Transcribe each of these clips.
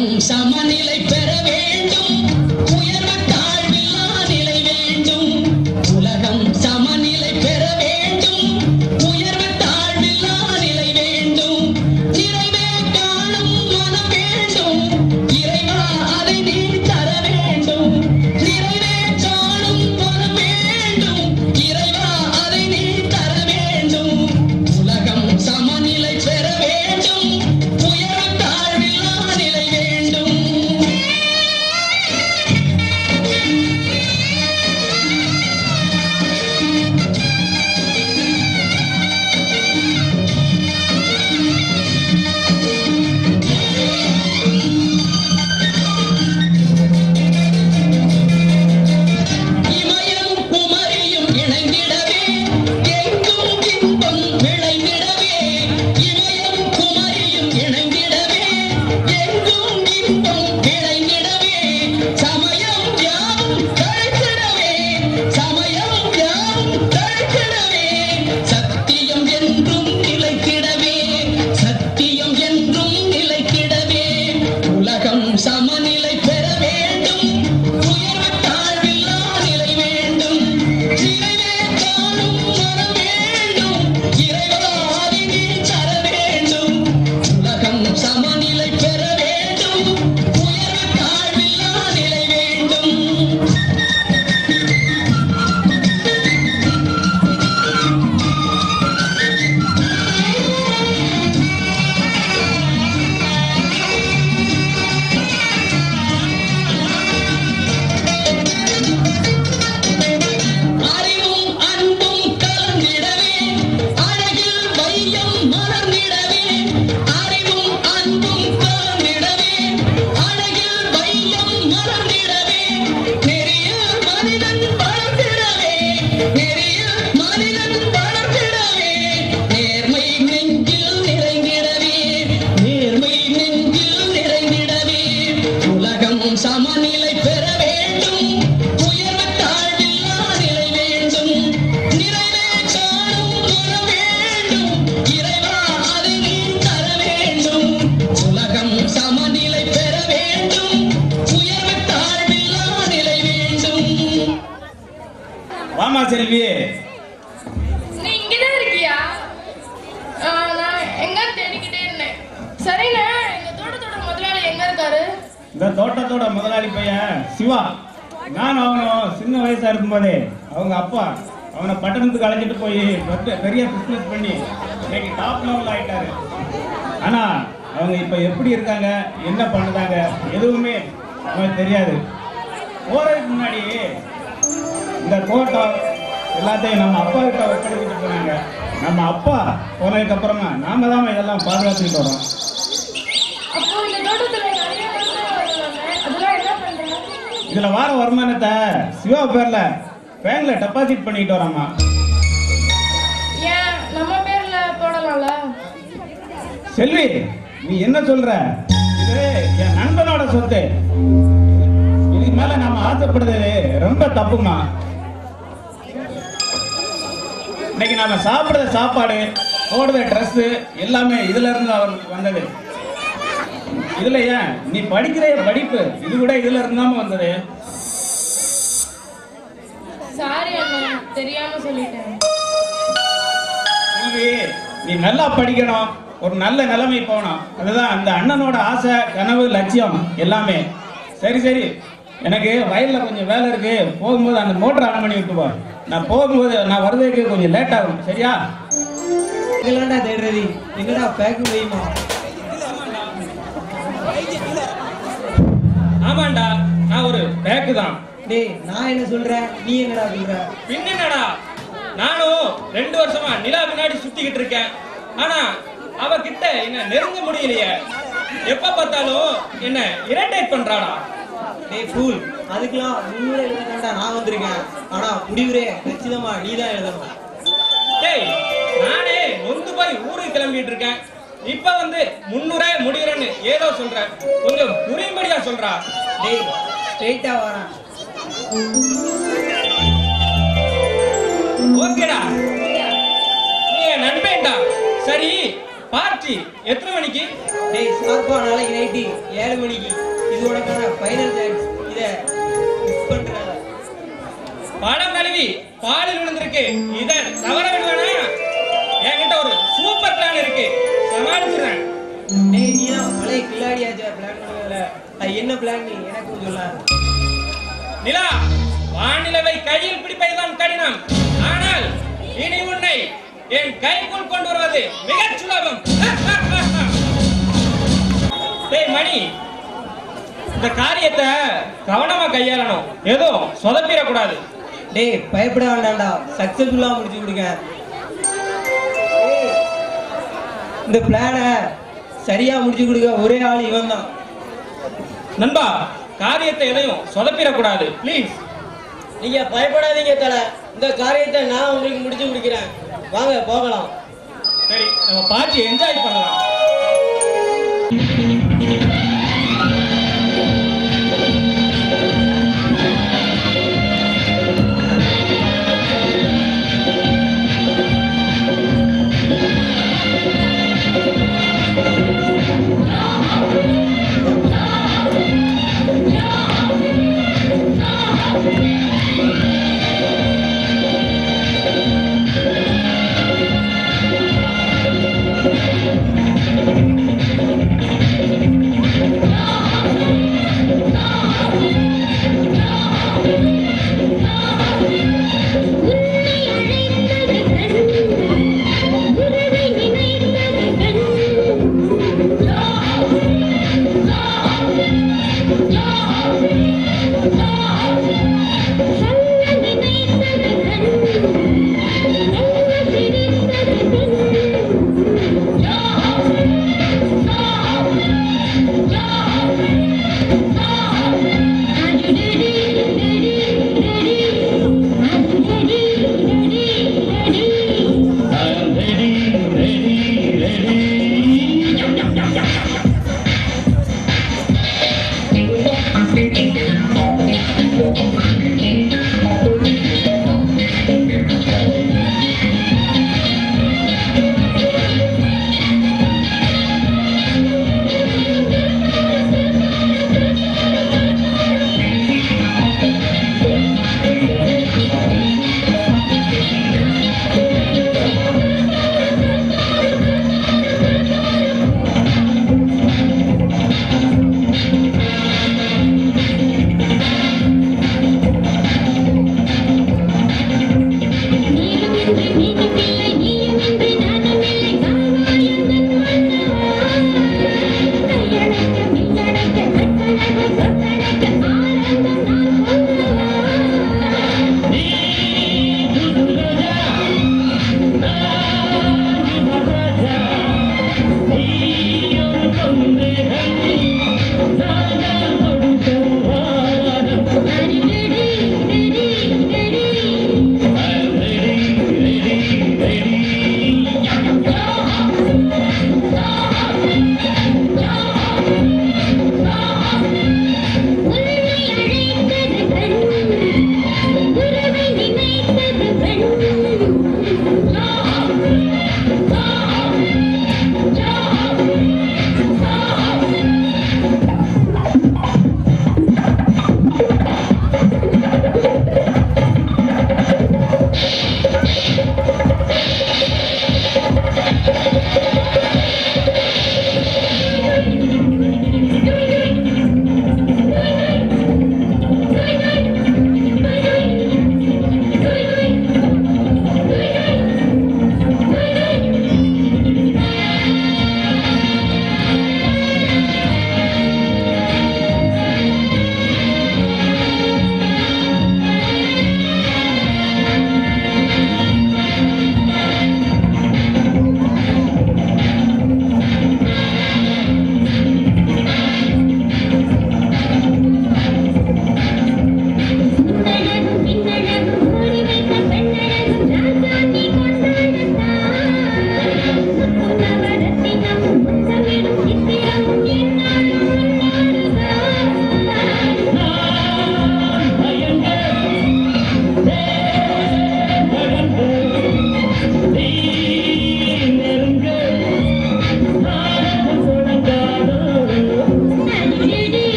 உலகம் சமநிலை பெற வேண்டும் உயர்வு தாழ்வில்லா நிலை வேண்டும் உலகம் சமநிலை பெற வேண்டும் உயர்வு தாழ்வில்லா நிலை வேண்டும் நிறைவே காணும் மனம் வேண்டும் இறைவா அதை நீ தர வேண்டும் நிறைவே காணும் மனம் வேண்டும் இறைவா அதை நீ தர வேண்டும் உலகம் சமநிலை பெற வேண்டும் உயர்வு தாழ்வில்லா நிலை வேண்டும் இமயம் குமரியும் இணைந்திடவே எங்கும் இன்பம் விளைந்திடவே இமயம் குமரியும் இணைந்திடவே எங்கும் இன்பம் விளைந்திடவே சமயம் யாவும் தழைத்திடவே சமயம் யாவும் தழைத்திடவே சத்தியம் என்றும் நிலைத்திடவே சத்தியம் என்றும் நிலைத்திடவே உலகம் சமநிலை பெற வேண்டும் உயர்வு தாழ்வில்லா நிலை வேண்டும் நிறைவே காணும் மனம் வேண்டும் இறைவா அதை நீ தர வேண்டும் உலகம் சமநிலை பெற வேண்டும் உயர்வு தாழ்வில்லா நிலை வேண்டும் அறிவும் அன்பும் கலந்திடவே அழகில் வையம் மலர்ந்திடவே அறிவும் அன்பும் கலந்திடவே அழகில் வையம் மலர்ந்திடவே நெறிய மனிதன் வளர்ந்திடவே நெறிய மனிதன் வளர்ந்திடவே நேர்மை நெஞ்சில் நிறைந்திடவே நேர்மை நெஞ்சில் நிறைந்திடவே உலகம் சமநிலை பெற வேண்டும் உயர்வு தாழ்வில்லா நிலை வேண்டும் நிறைவே காணும் மனம் வேண்டும் இறைவா அதை நீ தர வேண்டும் உலகம் சமநிலை பெற வேண்டும் உயர்வு தாழ்வில்லா நிலை வேண்டும் வாமா செல்வி நீ இங்கதான் இருக்கியா ஆ, நான் எங்க தேடிக்கிட்டே இருந்தேன் சரிண்ணே எங்க தோட்டத்தோட முதலாளி எங்க இருக்காரு இந்த தோட்டத்தோட முதலாளி பையன் சிவா நான் அவனும் சின்ன வயசா இருக்கும்போதே அவங்க அப்பா அவனை பட்டணத்துக்கு அழைச்சிட்டு போய் பெரிய- பெரிய பிசினஸ் பண்ணி இன்னைக்கு டாப் லெவல் ஆயிட்டாரு ஆனா அவங்க இப்ப எப்படி இருக்காங்க என்ன பண்ணுதாங்க எதுவுமே அவனுக்கு தெரியாது போறதுக்கு முன்னாடி இந்த தோட்டம் எல்லாத்தையும் நம்ம அப்பா கிட்ட ஒப்படைச்சிட்டு போனாங்க நம்ம அப்பா போனதுக்கு அப்புறமா நாம தான் இதெல்லாம் பாதுகாத்துக்கிட்டு வரோம் அப்போ இந்த தோட்டத்துல நிறைய வருமானம் வருதாமே அதெல்லாம் என்ன பண்றீங்க இதுல வார வருமானத்தை சிவா பேர்ல பேங்க்ல டெபாசிட் பண்ணிட்டு வராமா ஏன் நம்ம பேர்ல போடலாம்ல செல்வி நீ என்ன சொல்ற இது என் நண்பனோட சொத்து இதுக்கு மேல நம்ம ஆசைப்படுறது ரொம்ப தப்புமா இன்னைக்கு நாம சாப்பிடுற சாப்பாடு போடுற Dress எல்லாமே இதுல இருந்து அவருக்கு வந்தது இதுல ஏன் நீ படிக்கிற படிப்பு இது கூட இதுல இருந்தாம வந்தது சாரி அண்ணா தெரியாம சொல்லிட்டேன் செல்வி நீ நல்லா படிக்கணும் ஒரு நல்ல நிலைமை போகணும் அதுதான் அந்த அண்ணனோட ஆசை கனவு லட்சியம் எல்லாமே சரி சரி எனக்கு வயல்ல கொஞ்சம் வேலை இருக்கு போகும்போது அந்த மோட்டர் ஆன் பண்ணி விட்டு போ நான் போகும்போது நான் வர்றதுக்கு கொஞ்சம் லேட் ஆகும் சரியா எங்களாண்டா தேடுறது எங்கடா பேக்கு வைமா ஆமாண்டா நான் ஒரு பேக்கு தான் டேய் நான் என்ன சொல்றேன் நீ என்னடா சொல்ற பின்னடா நானும் ரெண்டு வருஷமா நிலா பின்னாடி சுத்திக்கிட்டு இருக்கேன் ஆனா அவகிட்ட என்ன நெருங்க முடியலையே எப்ப பார்த்தாலும் என்ன இரிட்டேட் பண்றாடா டேய் ஃபூல் அதுக்கெல்லாம் முன்னுரை எழுதாண்டா நான் வந்திருக்கேன் ஆனா முடிவுரே கச்சிதமா நீ தான் எழுதணும் டேய் நானே நொந்து போய் ஊருக்கு கிளம்பிட்டு இருக்கேன் இப்ப வந்து முன்னுரை முடிகிறேன்னு ஏதோ சொல்ற கொஞ்சம் புரியும்படியா சொல்றா டேய் ஸ்ட்ரெயிட்டா வரேன் ஓகேடா நீ என் நண்பேன்டா சரி பார்ட்டி எத்தனை மணிக்கு டேய் சார்பா நாளைக்கு நைட்டு ஏழு மணிக்கு இது உனக்கான ஃபைனல் சான்ஸ் இதை மிஸ் பண்றாத படம் கழுவி பாலில் விழுந்திருக்கு இத தவற விடுவேனா என்கிட்ட ஒரு சூப்பர் பிளான் இருக்கு சமாளிச்சிடுறேன் டேய் நீ தான் பழைய கில்லாடியாச்சே பிளான் பண்ணதுல அது என்ன பிளான் நீ எனக்கு சொல்ல நிலா வானிலவை கையில் பிடிப்பதுதான் கடினம் ஆனால் இனி உன்னை என் கைக்குள் கொண்டு வருவது மிகச் சுலபம் டேய் மணி இந்த காரியத்தை கவனமா கையாளணும் எதுவும் சொதப்பிடக்கூடாது டேய் பயப்பட வேண்டாம்டா சக்சஸ்ஃபுல்லா முடிச்சு கொடுங்க டேய், இந்த பிளானை சரியா முடிச்சு கொடுக்க ஒரே ஆள் இவன் தான் நண்பா காரியத்தை எதையும் சொதப்பிடக்கூடாது ப்ளீஸ் நீங்க பயப்படாதீங்க தல இந்த காரியத்தை நான் உங்களுக்கு முடிச்சு கொடுக்கிறேன் வாங்க போகலாம் சரி நம்ம பார்ட்டி என்ஜாய் பண்ணலாம் ஆ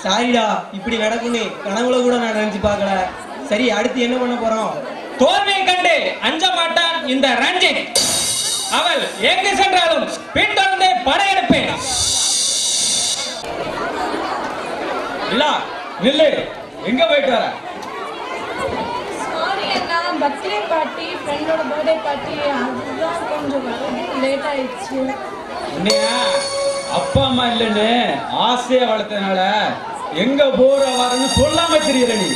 சாரிடா இப்படி நடக்கும்னு கனவுல கூட நான் நினைச்சு பார்க்கல சரி அடுத்து என்ன பண்ண போறோம் தோல்வியை கண்டு அஞ்ச மாட்டான் இந்த ரஞ்சித் அவள் எங்கு சென்றாலும் பின்தொடர்ந்து படையெடுப்பேன் இல்ல நில்லு எங்க போயிட்டு வர சாரி அண்ணா பர்த்டே பார்ட்டி ஃப்ரெண்டோட பர்த்டே பார்ட்டி அதுதான் கொஞ்சம் வரதுக்கு லேட் ஆயிடுச்சு உன்னைய அப்பா அம்மா இல்லைன்னு ஆசையை வளர்த்ததுனால எங்க போற வரன்னு சொல்லாம தெரியல நீ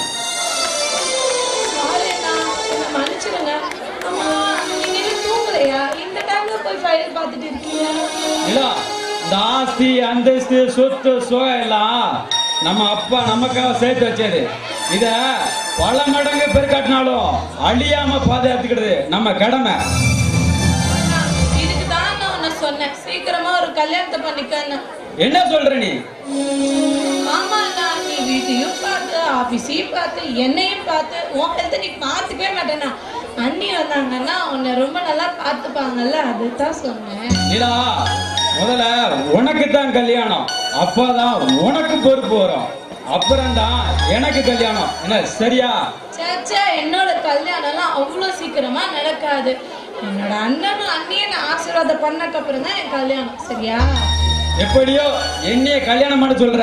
சாரி அண்ணா என்னை மன்னிச்சிடுங்க ஆமா, நீங்க இன்னும் தூங்கலையா இந்த டைம்ல போய் ஃபைல் பார்த்துட்டு இருக்கீங்க இல்ல இந்த ஆஸ்தி அந்தஸ்து சொத்து சுகம் எல்லாம் நம்ம அப்பா நமக்காக சேர்த்து வச்சது இத பல மடங்கு பெருக்காட்டினாலும் அழியாம பாதுகாத்துக்கிறது நம்ம கடமை அண்ணா, இதுக்கு தான் நான் உன்னை சொன்னேன் சீக்கிரமா ஒரு கல்யாணத்தை பண்ணிக்கன்னு என்ன சொல்ற நீ ஆமா அண்ணா நீ வீட்டையும் பார்த்து ஆபீஸையும் பார்த்து என்னையும் பார்த்து உன் ஹெல்த்தை நீ பார்த்துக்கவே மாட்டேனா அண்ணி வந்தாங்கன்னா உன்னை ரொம்ப நல்லா பார்த்துப்பாங்கல்ல அதுதான் சொன்னேன் நிலா முதல்ல உனக்கு தான் கல்யாணம் அப்பதான் உனக்கு பொறுப்பு வரும் அப்புறம் தான் எனக்கு கல்யாணம் என்ன சரியா சேச்சே என்னோட கல்யாணம்லாம் அவ்வளோ சீக்கிரமா நடக்காது என்னோட அண்ணனும் அண்ணியும் நான் ஆசீர்வாதம் பண்ணக்கு அப்புறம் தான் என் கல்யாணம் சரியா எப்படியோ என்னைய கல்யாணம் பண்ண சொல்ற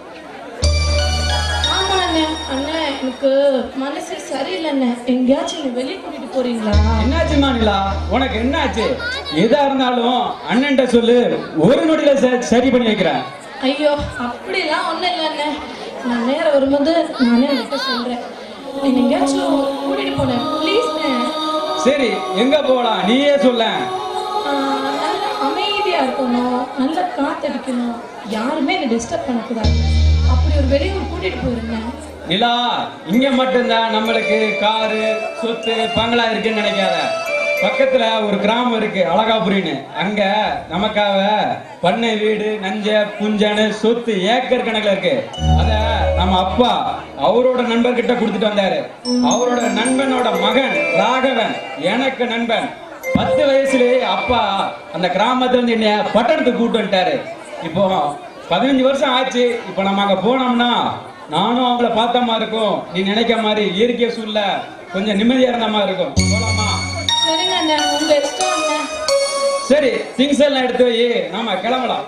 ஆமா அண்ணன் அண்ணன் எனக்கு மனசு சரியில்லைண்ணே எங்கேயாச்சும் என்னை வெளியே கூட்டிட்டு போறீங்களா என்னாச்சுமா நிலா உனக்கு என்னாச்சு எதா இருந்தாலும் அண்ணன்ட்ட சொல்லு ஒரு நொடியில ச- சரி பண்ணி வைக்கிறேன் ஐயோ அப்படிலாம் ஒண்ணும் இல்லைண்ணே நான் நேரம் வரும்போது நானே அவன்கிட்ட சொல்றேன் என்னை எங்கேயாச்சும் கூட்டிட்டு போனேன் ப்ளீஸ்ண்ணே சரி எங்க போலாம் நீயே சொல்ல நல்ல அமைதியா இருக்கணும் நல்ல காத்தடிக்கணும் யாருமே என்னை டிஸ்டர்ப் பண்ணக்கூடாது அப்படி ஒரு வெளியூர் கூட்டிட்டு போயிருந்தேன் நிலா இங்க மட்டும்தான் நம்மளுக்கு காரு சொத்து பங்களா இருக்குன்னு நினைக்காத பக்கத்துல ஒரு கிராமம் இருக்கு அழகாபுரின்னு அங்க நமக்காக பண்ணை வீடு நஞ்ச புஞ்சனு சொத்து ஏக்கர் கணக்குல இருக்கு அத நம்ம அப்பா அவரோட நண்பர்கிட்ட கொடுத்துட்டு வந்தாரு அவரோட நண்பனோட மகன் ராகவன் எனக்கு நண்பன் பத்து வயசுலயே அப்பா அந்த கிராமத்துல இருந்து என்னைய பட்டணத்துக்கு கூட்டு வந்துட்டாரு இப்போ பதினஞ்சு வருஷம் ஆச்சு இப்போ நம்ம அங்க போனோம்னா நானும் அவங்கள பார்த்த மாதிரி இருக்கும் நீ நினைக்க மாதிரி இயற்கை சூழ்ல கொஞ்சம் நிம்மதியா இருந்த மாதிரி இருக்கும் போலாமா சரிங்க அண்ணா உங்க இஷ்டம் அண்ணா சரி திங்ஸ் எல்லாம் எடுத்து வை நாம கிளம்பலாம்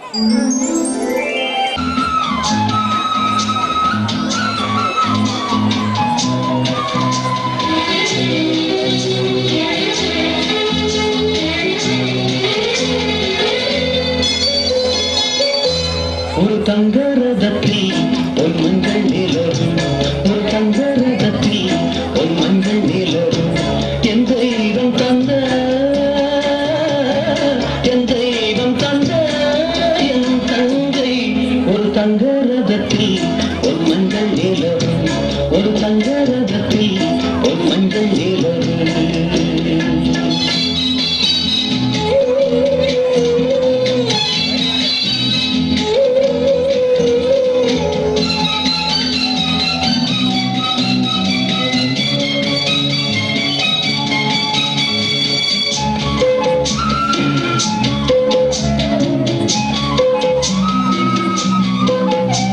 ஒரு தங்கரதத்தில் ஒரு மஞ்சள் நிலவும் ஒரு தங்கரதத்தில் ஒரு மஞ்சள் நிலவும் என் தெய்வம் தந்த என் தெய்வம் தந்த என் தங்கை ஒரு தங்கரதத்தில் ஒரு மஞ்சள் நிலவும் ஒரு தங்கரதத்தில் ஒரு மஞ்சள் நிலவும்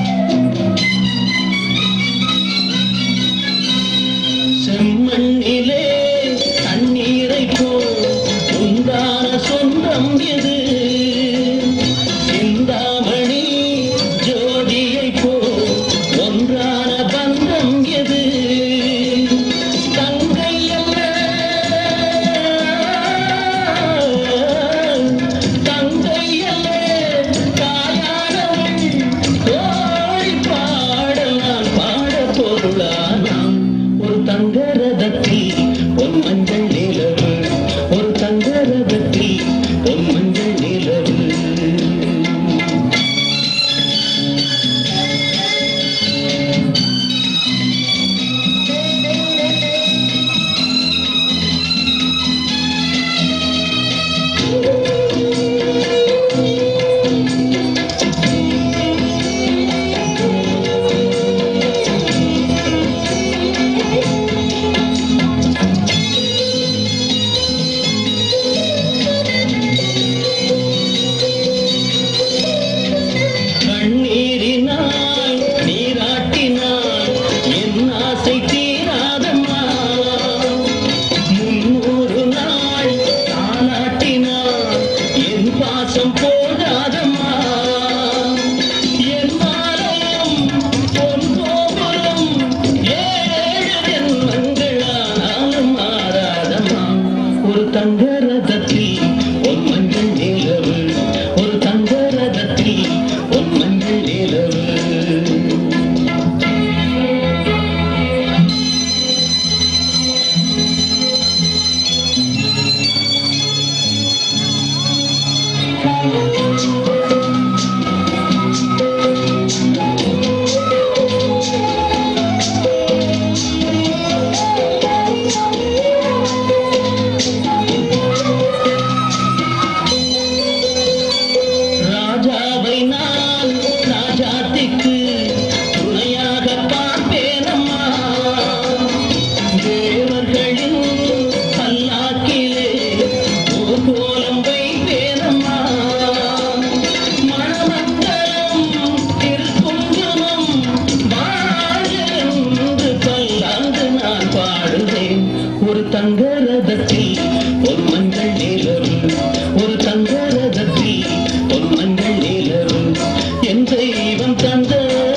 செம்மண்ணிலே தங்க ரதத்தில் ஒரு மஞ்சள் நீலரும் ஒரு தங்க ரதத்தில் ஒரு மஞ்சள் நீலரும் என் தெய்வம் தந்த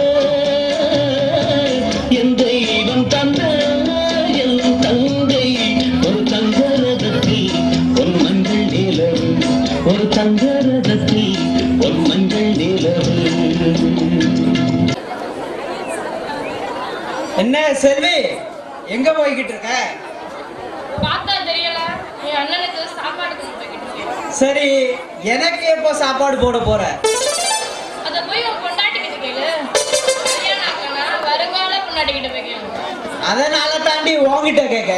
என் தெய்வம் தந்த என் தங்கை ஒரு தங்க ரதத்தில் ஒரு மஞ்சள் நீலரும் ஒரு தங்க ரதத்தில் ஒரு மஞ்சள் நீலரும் என்ன செல்வி எங்க போய்கிட்டு இருக்க பார்த்தா தெரியல என் அண்ணனுக்கு சாப்பாடு கொண்டு போய்கிட்டு இருக்கேன் சரி எனக்கு எப்போ சாப்பாடு போட போற அத போய் உன் பொண்டாட்டிக்கிட்ட கேளு கல்யாணம் ஆகலனா வருங்கால பொண்டாட்டிக்கிட்ட போய் கேளு அதனால தாண்டி உன்கிட்ட கேட்க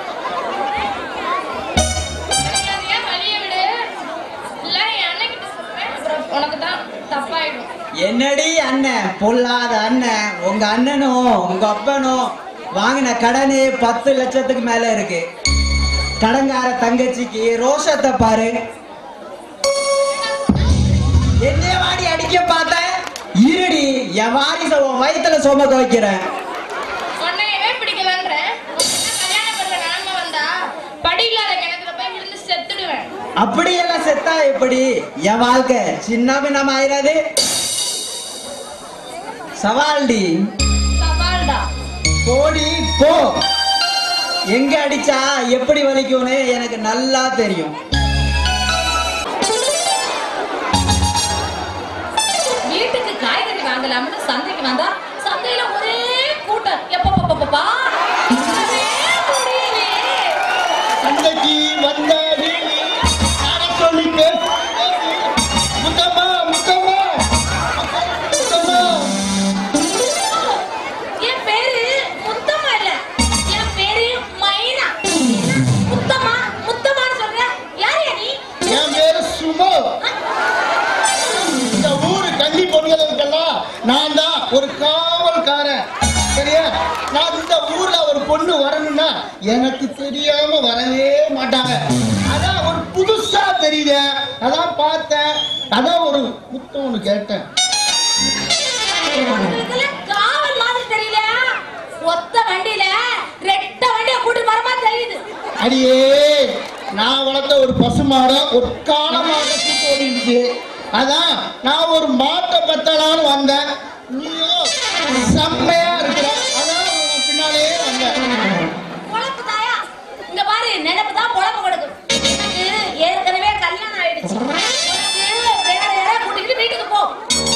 மரியாதையா வழிய விடு இல்ல என் அண்ணன்கிட்ட சொல்றேன் அப்புறம் உனக்கு தான் தப்பாயிடும் என்னடி அண்ணன் பொல்லாத அண்ணன் உங்க அண்ணனும் உங்க அப்பனும் வாங்கின கடனே பத்து லட்சத்துக்கு மேல இருக்கு கடங்கார தங்கச்சிக்கு ரோஷத்தை பாரு என்னைய வாடி அடிக்க பார்த்த இருடி என் வாரிச உன் வயித்துல சுமக்க வைக்கிறேன் உன்னையவே பிடிக்கலன்ற உனக்கு கல்யாணம் பண்ற நிலைமை வந்தா படி இல்லாத கிணத்துல போய் விழுந்து செத்துடுவேன் அப்படியெல்லாம் செத்தா எப்படி என் வாழ்க்கை சின்ன பின்னம் ஆயிராது சவால்டி சவால்டா போடி போ எங்க அடிச்சா எப்படி வலிக்கும்னு எனக்கு நல்லா தெரியும் வீட்டுக்கு காய்கறி வாங்கலாம்னு சந்தைக்கு வந்தா சந்தையில ஒரே கூட்டம் எப்பப்பப்பப்பா முடியலையே சந்தைக்கு வந்த வேலி யார சொல்லி பேசு முத்தம்மா முத்தம்மா முத்தம்மா என் பேரு முத்தம்மா இல்ல என் பேரு மைனா முத்தம்மா முத்தம்மான்னு சொல்ற யாரு நீ என் பேரு சுமோ இந்த ஊரு கள்ளி பொண்ணுகளுக்கெல்லாம் நான் தான் ஒரு காவல்காரன் சரியா நான் இந்த ஊர்ல ஒரு பொண்ணு வரணும்னா எனக்கு தெரியாம வரவே மாட்டாங்க அதான் ஒரு புதுசா தெரியுது அதான் பார்த்தேன் அதான் ஒரு முத்தம் ஒண்ணு கேட்டேன் உங்களுக்கெல்லாம் காவல் மாதிரி தெரியல ஒத்த வண்டியில ரெட்ட வண்டிய கூட்டு வரமா தெரியுது அடியே நான் வளர்த்த ஒரு பசுமாடை ஒரு காலமாக தூக்கி ஓடிடுச்சு அதான் நான் ஒரு மாட்டை பத்தலான்னு வந்தேன் நீயும் செம்மையா இருக்கிற அதான் உன் பின்னாலேயே வந்தேன் பொழப்பு தாயா இங்க பாரு நினைப்பு தான் பொழப்பு கொடுக்கும் எனக்கு ஏற்கனவே கல்யாணம் ஆயிடுச்சு உனக்கு வேற யாராவது கூட்டிட்டு வீட்டுக்கு போ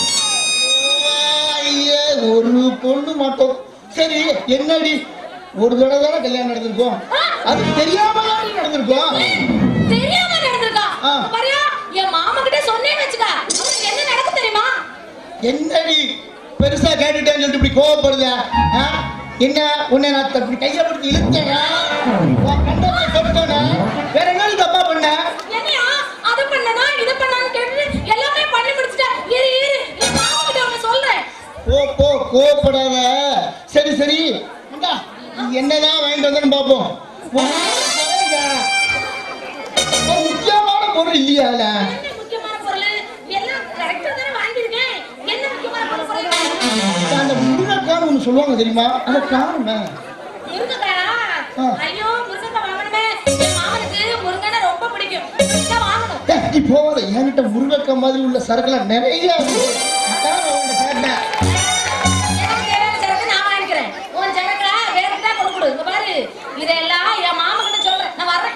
ஐயே, ஒரு பொண்ணு மட்டும் சரி என்னடி ஒரு தடவை தானே கல்யாணம் நடந்திருக்கோம் அது தெரியாம தானே நடந்திருக்கோம் தெரியாம நடந்திருக்கா ஆ. பாரியா என் மாமா கிட்ட சொன்னேன்னு வச்சுக்க அவனுக்கு என்ன நடக்கும் தெரியுமா என்னடி பெருசா கேட்டுட்டேன்னு சொல்லிட்டு இப்படி கோவப்படுத ஆ? என்ன உன்னை நான் இப்படி கையை பிடிச்சி இழுத்தேனா உன் கண்டத்தை தொட்டேனா வேற என்ன தப்பா பண்ண என்னையா அது பண்ணனா இது பண்ணான்னு கேட்டு எல்லாமே பண்ணி முடிச்சிட்டேன் இரு இரு என் மாமா கிட்ட ஒண்ணு சொல்றேன் போ போ கோவப்படாத சரி சரி இந்தா, நீ என்னதான் வாங்கிட்டு வந்தேன்னு பார்ப்போம் உன் கடையில ஒரு முக்கியமான பொருள் இல்லையா அதுல? என்ன முக்கியமான பொருள் எல்லாம் கரெக்டா தானே வாங்கியிருக்கேன் என்ன முக்கியமான பொருள் அந்த முருங்கைக்கான்னு ஒண்ணு சொல்லுவாங்க தெரியுமா அதை காணுமே முருங்கைக்காயா ஆ. ஐயோ முருங்கைக்காய் வாங்கணுமே என் மாமனுக்கு முருங்கனை ரொம்ப பிடிக்கும் இதான் வாங்கணும் ஏய், நீ போவாத என்கிட்ட முருங்கைக்காய் மாதிரி உள்ள சரக்குலாம் நிறைய இருக்கு. அதான் நான் உன்கிட்ட கேட்டேன் எனக்கு தேவையான சரக்கு நான் வாங்கிக்கிறேன் உன் சரக்குல வேற கிட்ட கொண்டு கொடு இங்க பாரு இதெல்லாம் என் மாமா கிட்ட சொல்றேன் நான் வர்றேன்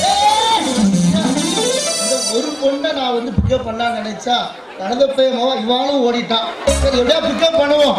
இந்த ஒரு பொண்ணை நான் வந்து பிக்கப் பண்ணலாம்னு நினைச்சா கலந்த பையமோ இவானும் ஓடிட்டான் சரி எப்படியா பிக்கப் பண்ணுவோம்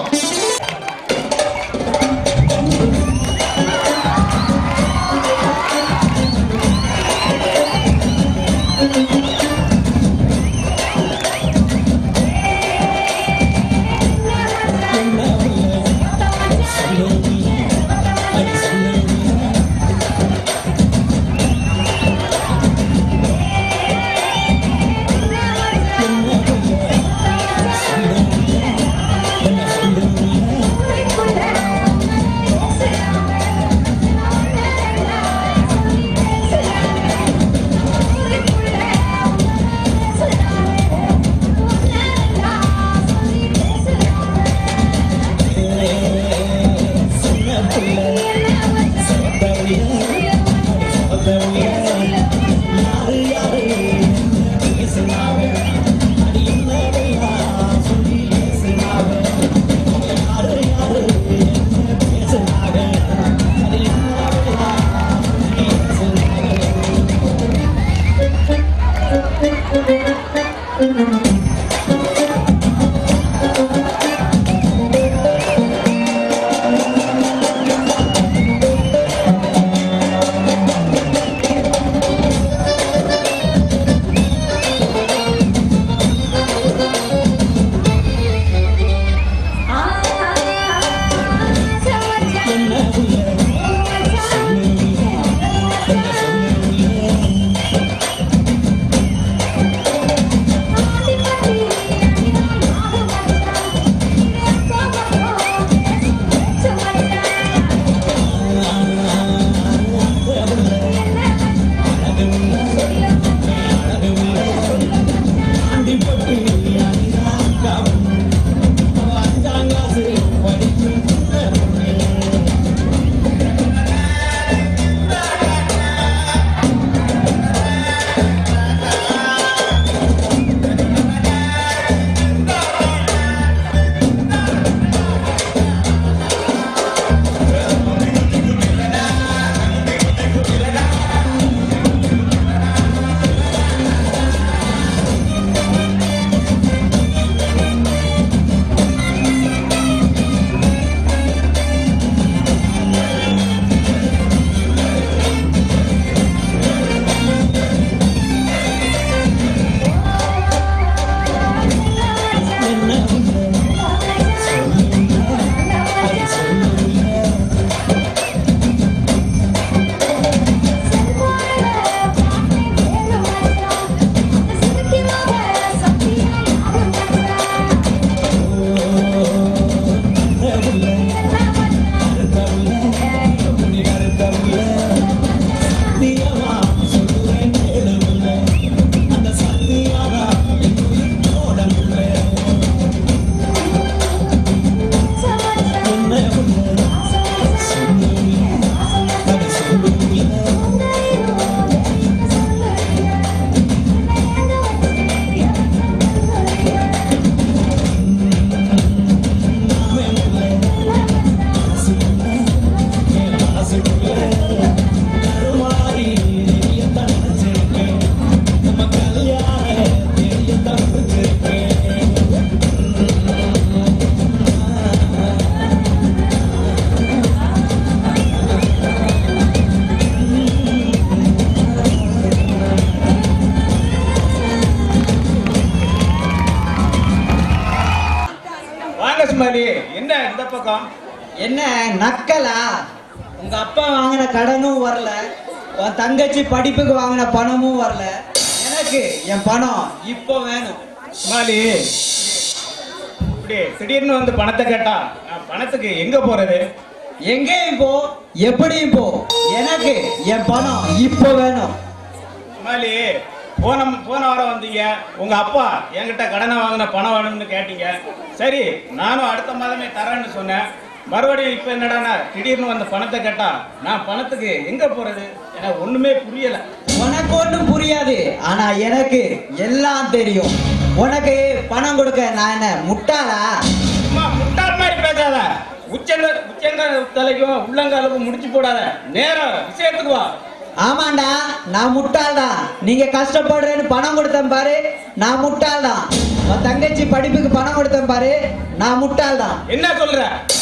மாலி என்ன இந்த பக்கம் என்ன நக்கலா உங்க அப்பா வாங்கின கடனும் வரல உன் தங்கச்சி படிப்புக்கு வாங்கின பணமும் வரல எனக்கு என் பணம் இப்போ வேணும் மாலி இப்படி திடீர்னு வந்து பணத்தை கேட்டா நான் பணத்துக்கு எங்க போறது எங்கேயும் போ எப்படியும் போ எனக்கு என் பணம் இப்போ வேணும் மாலி போன போன வாரம் வந்தீங்க உங்க அப்பா என்கிட்ட கடனை வாங்கின பணம் வேணும்னு கேட்டீங்க சரி நானும் அடுத்த மாதமே தரேன்னு சொன்னேன் மறுபடியும் இப்ப என்னடான்னா திடீர்னு வந்த பணத்தை கேட்டா நான் பணத்துக்கு எங்க போறது எனக்கு ஒண்ணுமே புரியல உனக்கு ஒன்றும் புரியாது ஆனா எனக்கு எல்லாம் தெரியும் உனக்கு பணம் கொடுக்க நான் என்ன முட்டாளா சும்மா முட்டாள் மாதிரி பேசாத உச்சங்க உச்சங்க தலைக்கும் உள்ளங்காலுக்கும் முடிச்சு போடாத நேரம் விஷயத்துக்கு வா ஆமாண்டா நான் முட்டாள் தான் நீங்க கஷ்டப்படுறேன்னு பணம் கொடுத்தேன் பாரு நான் முட்டாள் தான் உன் தங்கச்சி படிப்புக்கு பணம் கொடுத்தேன் பாரு நான் முட்டாள் தான் என்ன சொல்ற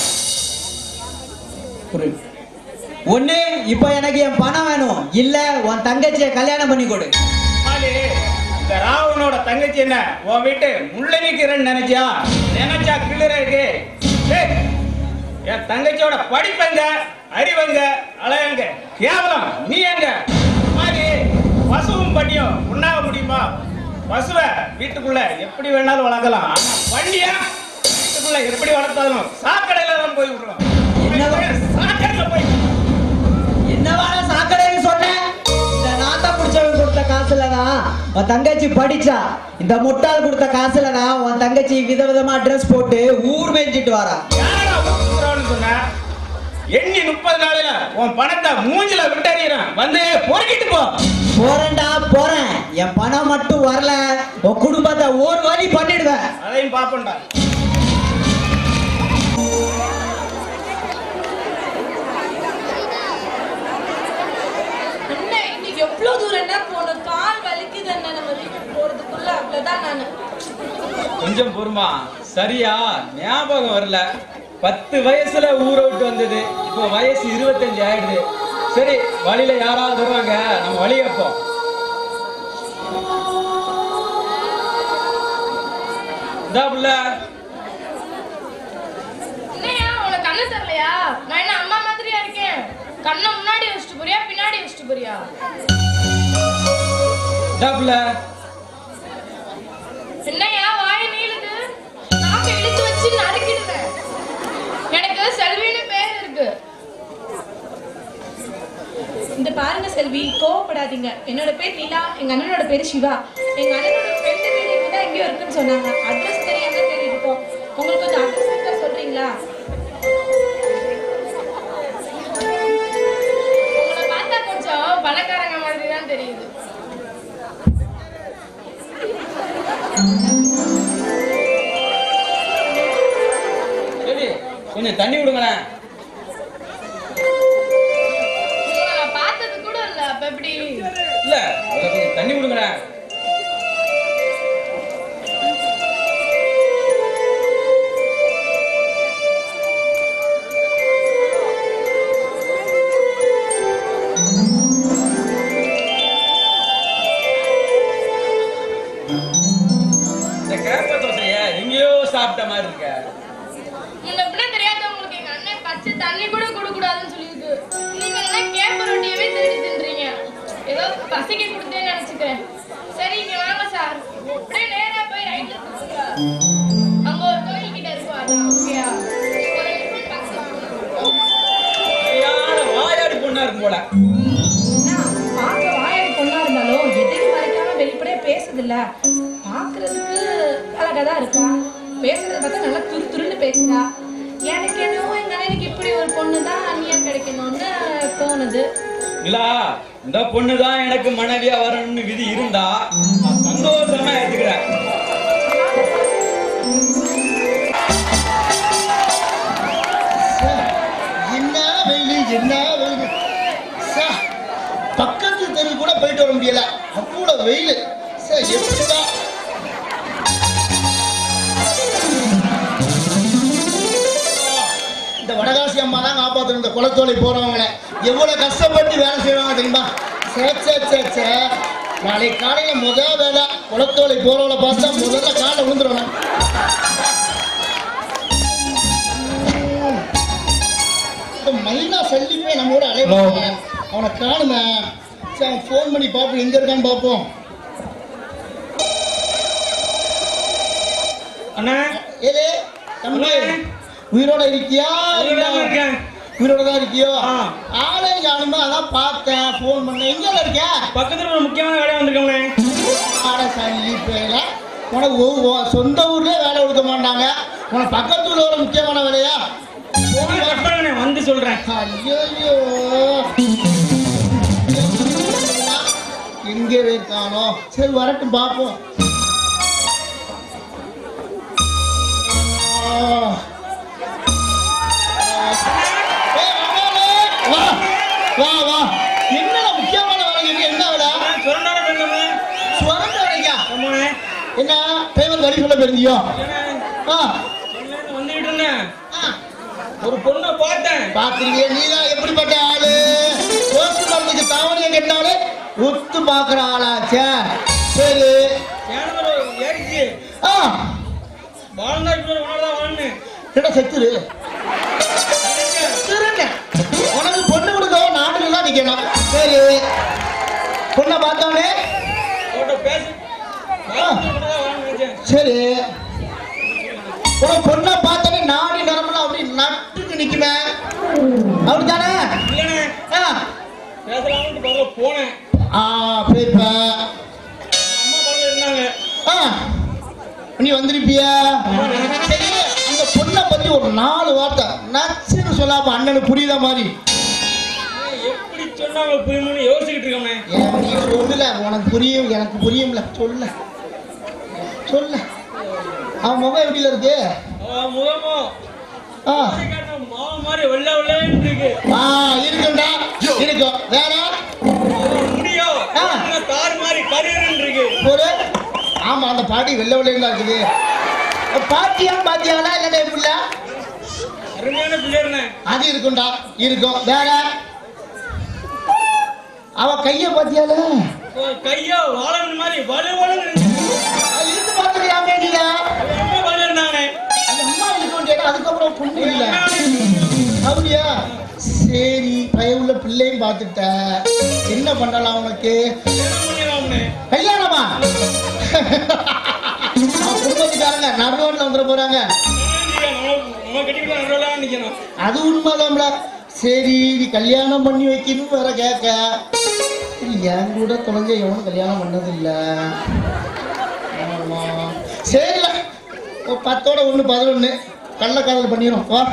ஒண்ணு இப்போ எனக்கு என் பணம் வேணும் இல்ல உன் தங்கச்சியை கல்யாணம் பண்ணி கொடு மாலி, இந்த ராவணோட தங்கச்சி என்ன உன் வீட்டு முள்ளனிக்கிறேன்னு நினைச்சியா நினைச்சா கிளிர இருக்கு டேய், என் தங்கச்சியோட படிப்பெங்க அறிவங்க அழகங்க கேவலம் நீ எங்க மாலி, பசுவும் பண்ணியும் உண்ணாக முடியுமா பசுவை வீட்டுக்குள்ள எப்படி வேணாலும் வளர்க்கலாம் ஆனா வண்டியா வீட்டுக்குள்ள எப்படி வளர்த்தாலும் சாக்கடையில தான் போய் விடுறோம் என்னவா? சாக்கடையில போய் என்னவாடா சாக்கடைன்னு சொன்னேன் இந்த நாத்தா பிடிச்சவன் கொடுத்த காசுல தான் உன் தங்கச்சி படிச்சா இந்த முட்டாள் கொடுத்த காசுல தான் உன் தங்கச்சி விதவிதமா ட்ரெஸ் போட்டு ஊர் மேய்ஞ்சிட்டு வரா யாரா ஊத்துறவன்னு சொன்ன? எண்ணி முப்பது நாளையில உன் பணத்தை மூஞ்சில விட்டறியறேன் வந்து பொறுக்கிட்டு போ போறேன்டா போறேன் என் பணம் மட்டும் வரல உன் குடும்பத்தை ஒரு வழி பண்ணிடுவேன் அதையும் பாப்போம்டா அண்ணன் இன்னைக்கு எவ்வளவு தூரம்னா போகணும் கால் வலிக்குது அண்ணன் நம்ம வீட்டுக்கு போறதுக்குள்ள அவ்வளவுதான் நானு கொஞ்சம் பொறுமா சரியா ஞாபகம் வரல பத்து வயசுல ஊரை விட்டு வந்தது இப்போ வயசு இருபத்தஞ்சு ஆயிடுது சரி வழியில யாராவது வருவாங்க நம்ம வழி வைப்போம் இந்தா புள்ள என்னையா உனக்கு கண்ணு தெரியலையா நான் என்ன அம்மா மாதிரியா இருக்கேன் கண்ணை முன்னாடி வச்சுட்டு போறியா பின்னாடி வச்சுட்டு போறியா இந்தா புள்ள என்னையா வாய் நீளுது நாக்க இழுத்து வச்சு நறுக்கிடுவேன் எனக்கு செல்வின்னு பேர் இருக்கு இந்த பாருங்க செல்வி கோவப்படாதீங்க என்னோட பேர் நிலா எங்க அண்ணனோட பேர் சிவா எங்க அண்ணனோட ஃப்ரெண்டு வீடு இங்க தான் எங்கேயோ இருக்குன்னு சொன்னாங்க அட்ரஸ் தெரியாம தேடி இருக்கோம் உங்களுக்கு கொஞ்சம் அட்ரஸ் இருக்கா சொல்றீங்களா உங்களை பார்த்தா கொஞ்சம் பணக்காரங்க மாதிரி தான் தெரியுது சரி கொஞ்சம் தண்ணி விடுங்களேன் உங்களை நான் பார்த்தது கூட இல்ல அப்ப எப்படி இல்ல அதுல கொஞ்சம் தண்ணி விடுங்களேன் இந்த கேப்ப தோசைய எங்கேயோ சாப்பிட்ட மாதிரி இருக்க முன்ன பின்ன தெரியாதவங்களுக்கு எங்க அண்ணன் பச்சை தண்ணி கூட கொடுக்கூடாதுன்னு சொல்லியிருக்கு நீங்க என்ன கேப்ப ரொட்டியவே தேடி தின்றீங்க ஏதோ பசிக்கு கொடுத்தேன்னு நினைச்சுக்கிறேன் சரி இங்க வாங்க சார் அப்படியே நேரா போய் ரைட்ல திரும்புங்க அங்க ஒரு கோயில் கிட்ட இருக்கும் அதான் ஓகேயா ஒரு டிஃபன் பாக்ஸ் சரியான வாயாடி பொண்ணா இருக்கும் போல பார்க்க வாயாடி பொண்ணா இருந்தாலும் எதையும் மறைக்காம வெளிப்படையா பேசுதில்ல பார்க்கறதுக்கு அழகா தான் இருக்கா பேசுறத பார்த்தா நல்லா துரு துருன்னு பேசுறா எனக்கு என்னவோ எங்க அண்ணனுக்கு இப்படி ஒரு பொண்ணு தான் அண்ணியா கிடைக்கணும்னு தோணுது நிலா இந்த பொண்ணு தான் எனக்கு மனைவியா வரணும்னு விதி இருந்தா நான் சந்தோஷமா ஏத்துக்கிறேன் என்ன வெயில் என்ன வெயில் சே, பக்கத்து தெரு கூட போயிட்டு வர முடியல அவ்வளோ வெயில் சே, எப்படிதான் இந்த வடகாசி அம்மா தான் காப்பாற்றணும் இந்த குளத்தோலை போறவங்கள எவ்வளவு கஷ்டப்பட்டு வேலை செய்வாங்க தெரியுமா சே சே சே சே நாளைக்கு காலையில முதல் வேலை குளத்தோலை போறவங்கள பார்த்தா முதல்ல காலை விழுந்துருவேன் மைனா சல்லிப்பே நம்மோட அலைவாங்க அவனை காணுமே சரி அவன் ஃபோன் பண்ணி பார்ப்போம் எங்க இருக்கான்னு பார்ப்போம் அண்ணா ஏதே தம்பி உயிரோட இருக்கியா உயிரோட தான் இருக்கேன். உயிரோட தான் இருக்கியோ ஆ. ஆளே காணுமா அதான் பார்த்தேன் ஃபோன் பண்ணேன் எங்க இருக்க பக்கத்துல ஒரு முக்கியமான வேலையா வந்திருக்கோங்களே ஆட சல்லிப்பேல உனக்கு ஒ- உன் சொந்த ஊர்லயே வேலை கொடுக்க மாட்டாங்க உனக்கு பக்கத்து ஊர்ல ஒரு முக்கியமான வேலையா போன கட் பண்ணுங்கண்ணே வந்து சொல்றேன் ஐயோ எங்கே இருக்கானோ சரி வரட்டும் பார்ப்போம் ஆ. ஏய், வந்தாலே. வா வா வா என்ன முக்கியமான வேலை இருக்கு என்ன வேலை சொன்னால பண்ணுங்க சுரண்ட வேலைக்கா ஆமாண்ணே என்ன டிரைவர் வழி சொல்ல தெரிஞ்சியோ ஆ வந்துகிட்டு இருந்தேன் ஆ ஒரு பொண்ணை பார்த்தேன் பாக்குறீங்க நீதான் எப்படிப்பட்ட ஆளு ரோட்டு மரத்துக்கு தாவணியை கட்டினாலே உத்து பாக்குற ஆளாச்சே சரி ஏன்னா ஏறிச்சு ஆ வாழ்ந்தா இப்படி உணர்தான் வாழ்னு கிட்ட செத்துரு திருங்க உனக்கு பொண்ணு கொடுக்க நாட்டுல தான் நிக்கணும் சரி பொண்ணை பார்த்தோன்னே அவட்ட பேசு சரி உனக்கு பொண்ணை பார்த்தோன்னே நாடி நரம்பெல்லாம் அப்படி நட்டுக்கு நிக்குமே அப்படித்தானே இல்லைண்ணே ஆ பேசலாம்னு பதில போனேன் ஆ போயிருப்ப அம்மா பக்கத்துல இருந்தாங்க ஆ நீ வந்திருப்பியா சரி அந்த பொண்ணை பத்தி ஒரு நாலு வார்த்தை நச்சுன்னு சொல்லாம அண்ணனுக்கு புரியுத மாதிரி ஏய், எப்படி சொன்னாங்க புரியும்னு யோசிச்சுட்டு இருக்கோமே ஏன் நீ சொல்லல உனக்கு புரியும் எனக்கு புரியும்ல சொல்ல சொல்ல அவன் முகம் எப்படில இருக்கு அவ முகமோ ஆ மாவு மாதிரி வெள்ளை வெள்ளைன்னு இருக்கு ஆ இருக்கும்டா இருக்கும் வேற அவ முடியோ ஆ. தார் மாதிரி கருன்னு இருக்கு ஒரு ஆமா அந்த பாட்டி வெள்ளை வெள்ளைன்னு இருக்குது பாட்டியா பாத்தியாடா இல்லடா புள்ள அருமையான பிள்ளைண்ணே அது இருக்கும்டா இருக்கும் வேற அவ கைய பாத்தியால கையோ வாழன் மாதிரி வலு வலுன்னு இருக்கு இருந்து பாத்துறியா கேட்டீங்க அவ ரொம்ப வலு இருந்தானே அந்த அம்மா இருக்க வேண்டிய அதுக்கப்புறம் பொண்ணு இல்ல அப்படியா சரி பயவுள்ள பிள்ளையும் பார்த்துட்ட என்ன பண்ணலாம் உனக்கு என்ன பண்ணிடலாம்னு கல்யாணமா அவன் குடும்பத்துக்காரங்க நடுவோட்ல வந்துட போறாங்க நம்ம கட்டிக்கிட்டு நடுவில் நிக்கணும் அது உண்மைதான்டா சரி நீ கல்யாணம் பண்ணி வைக்கணும் வேற கேட்க சரி, என் கூட தொலைஞ்ச எவனும் கல்யாணம் பண்ணதில்ல ஆமா சரில ஒரு பத்தோட ஒன்று பதினொன்று கள்ளக்காதல் பண்ணிடும் வா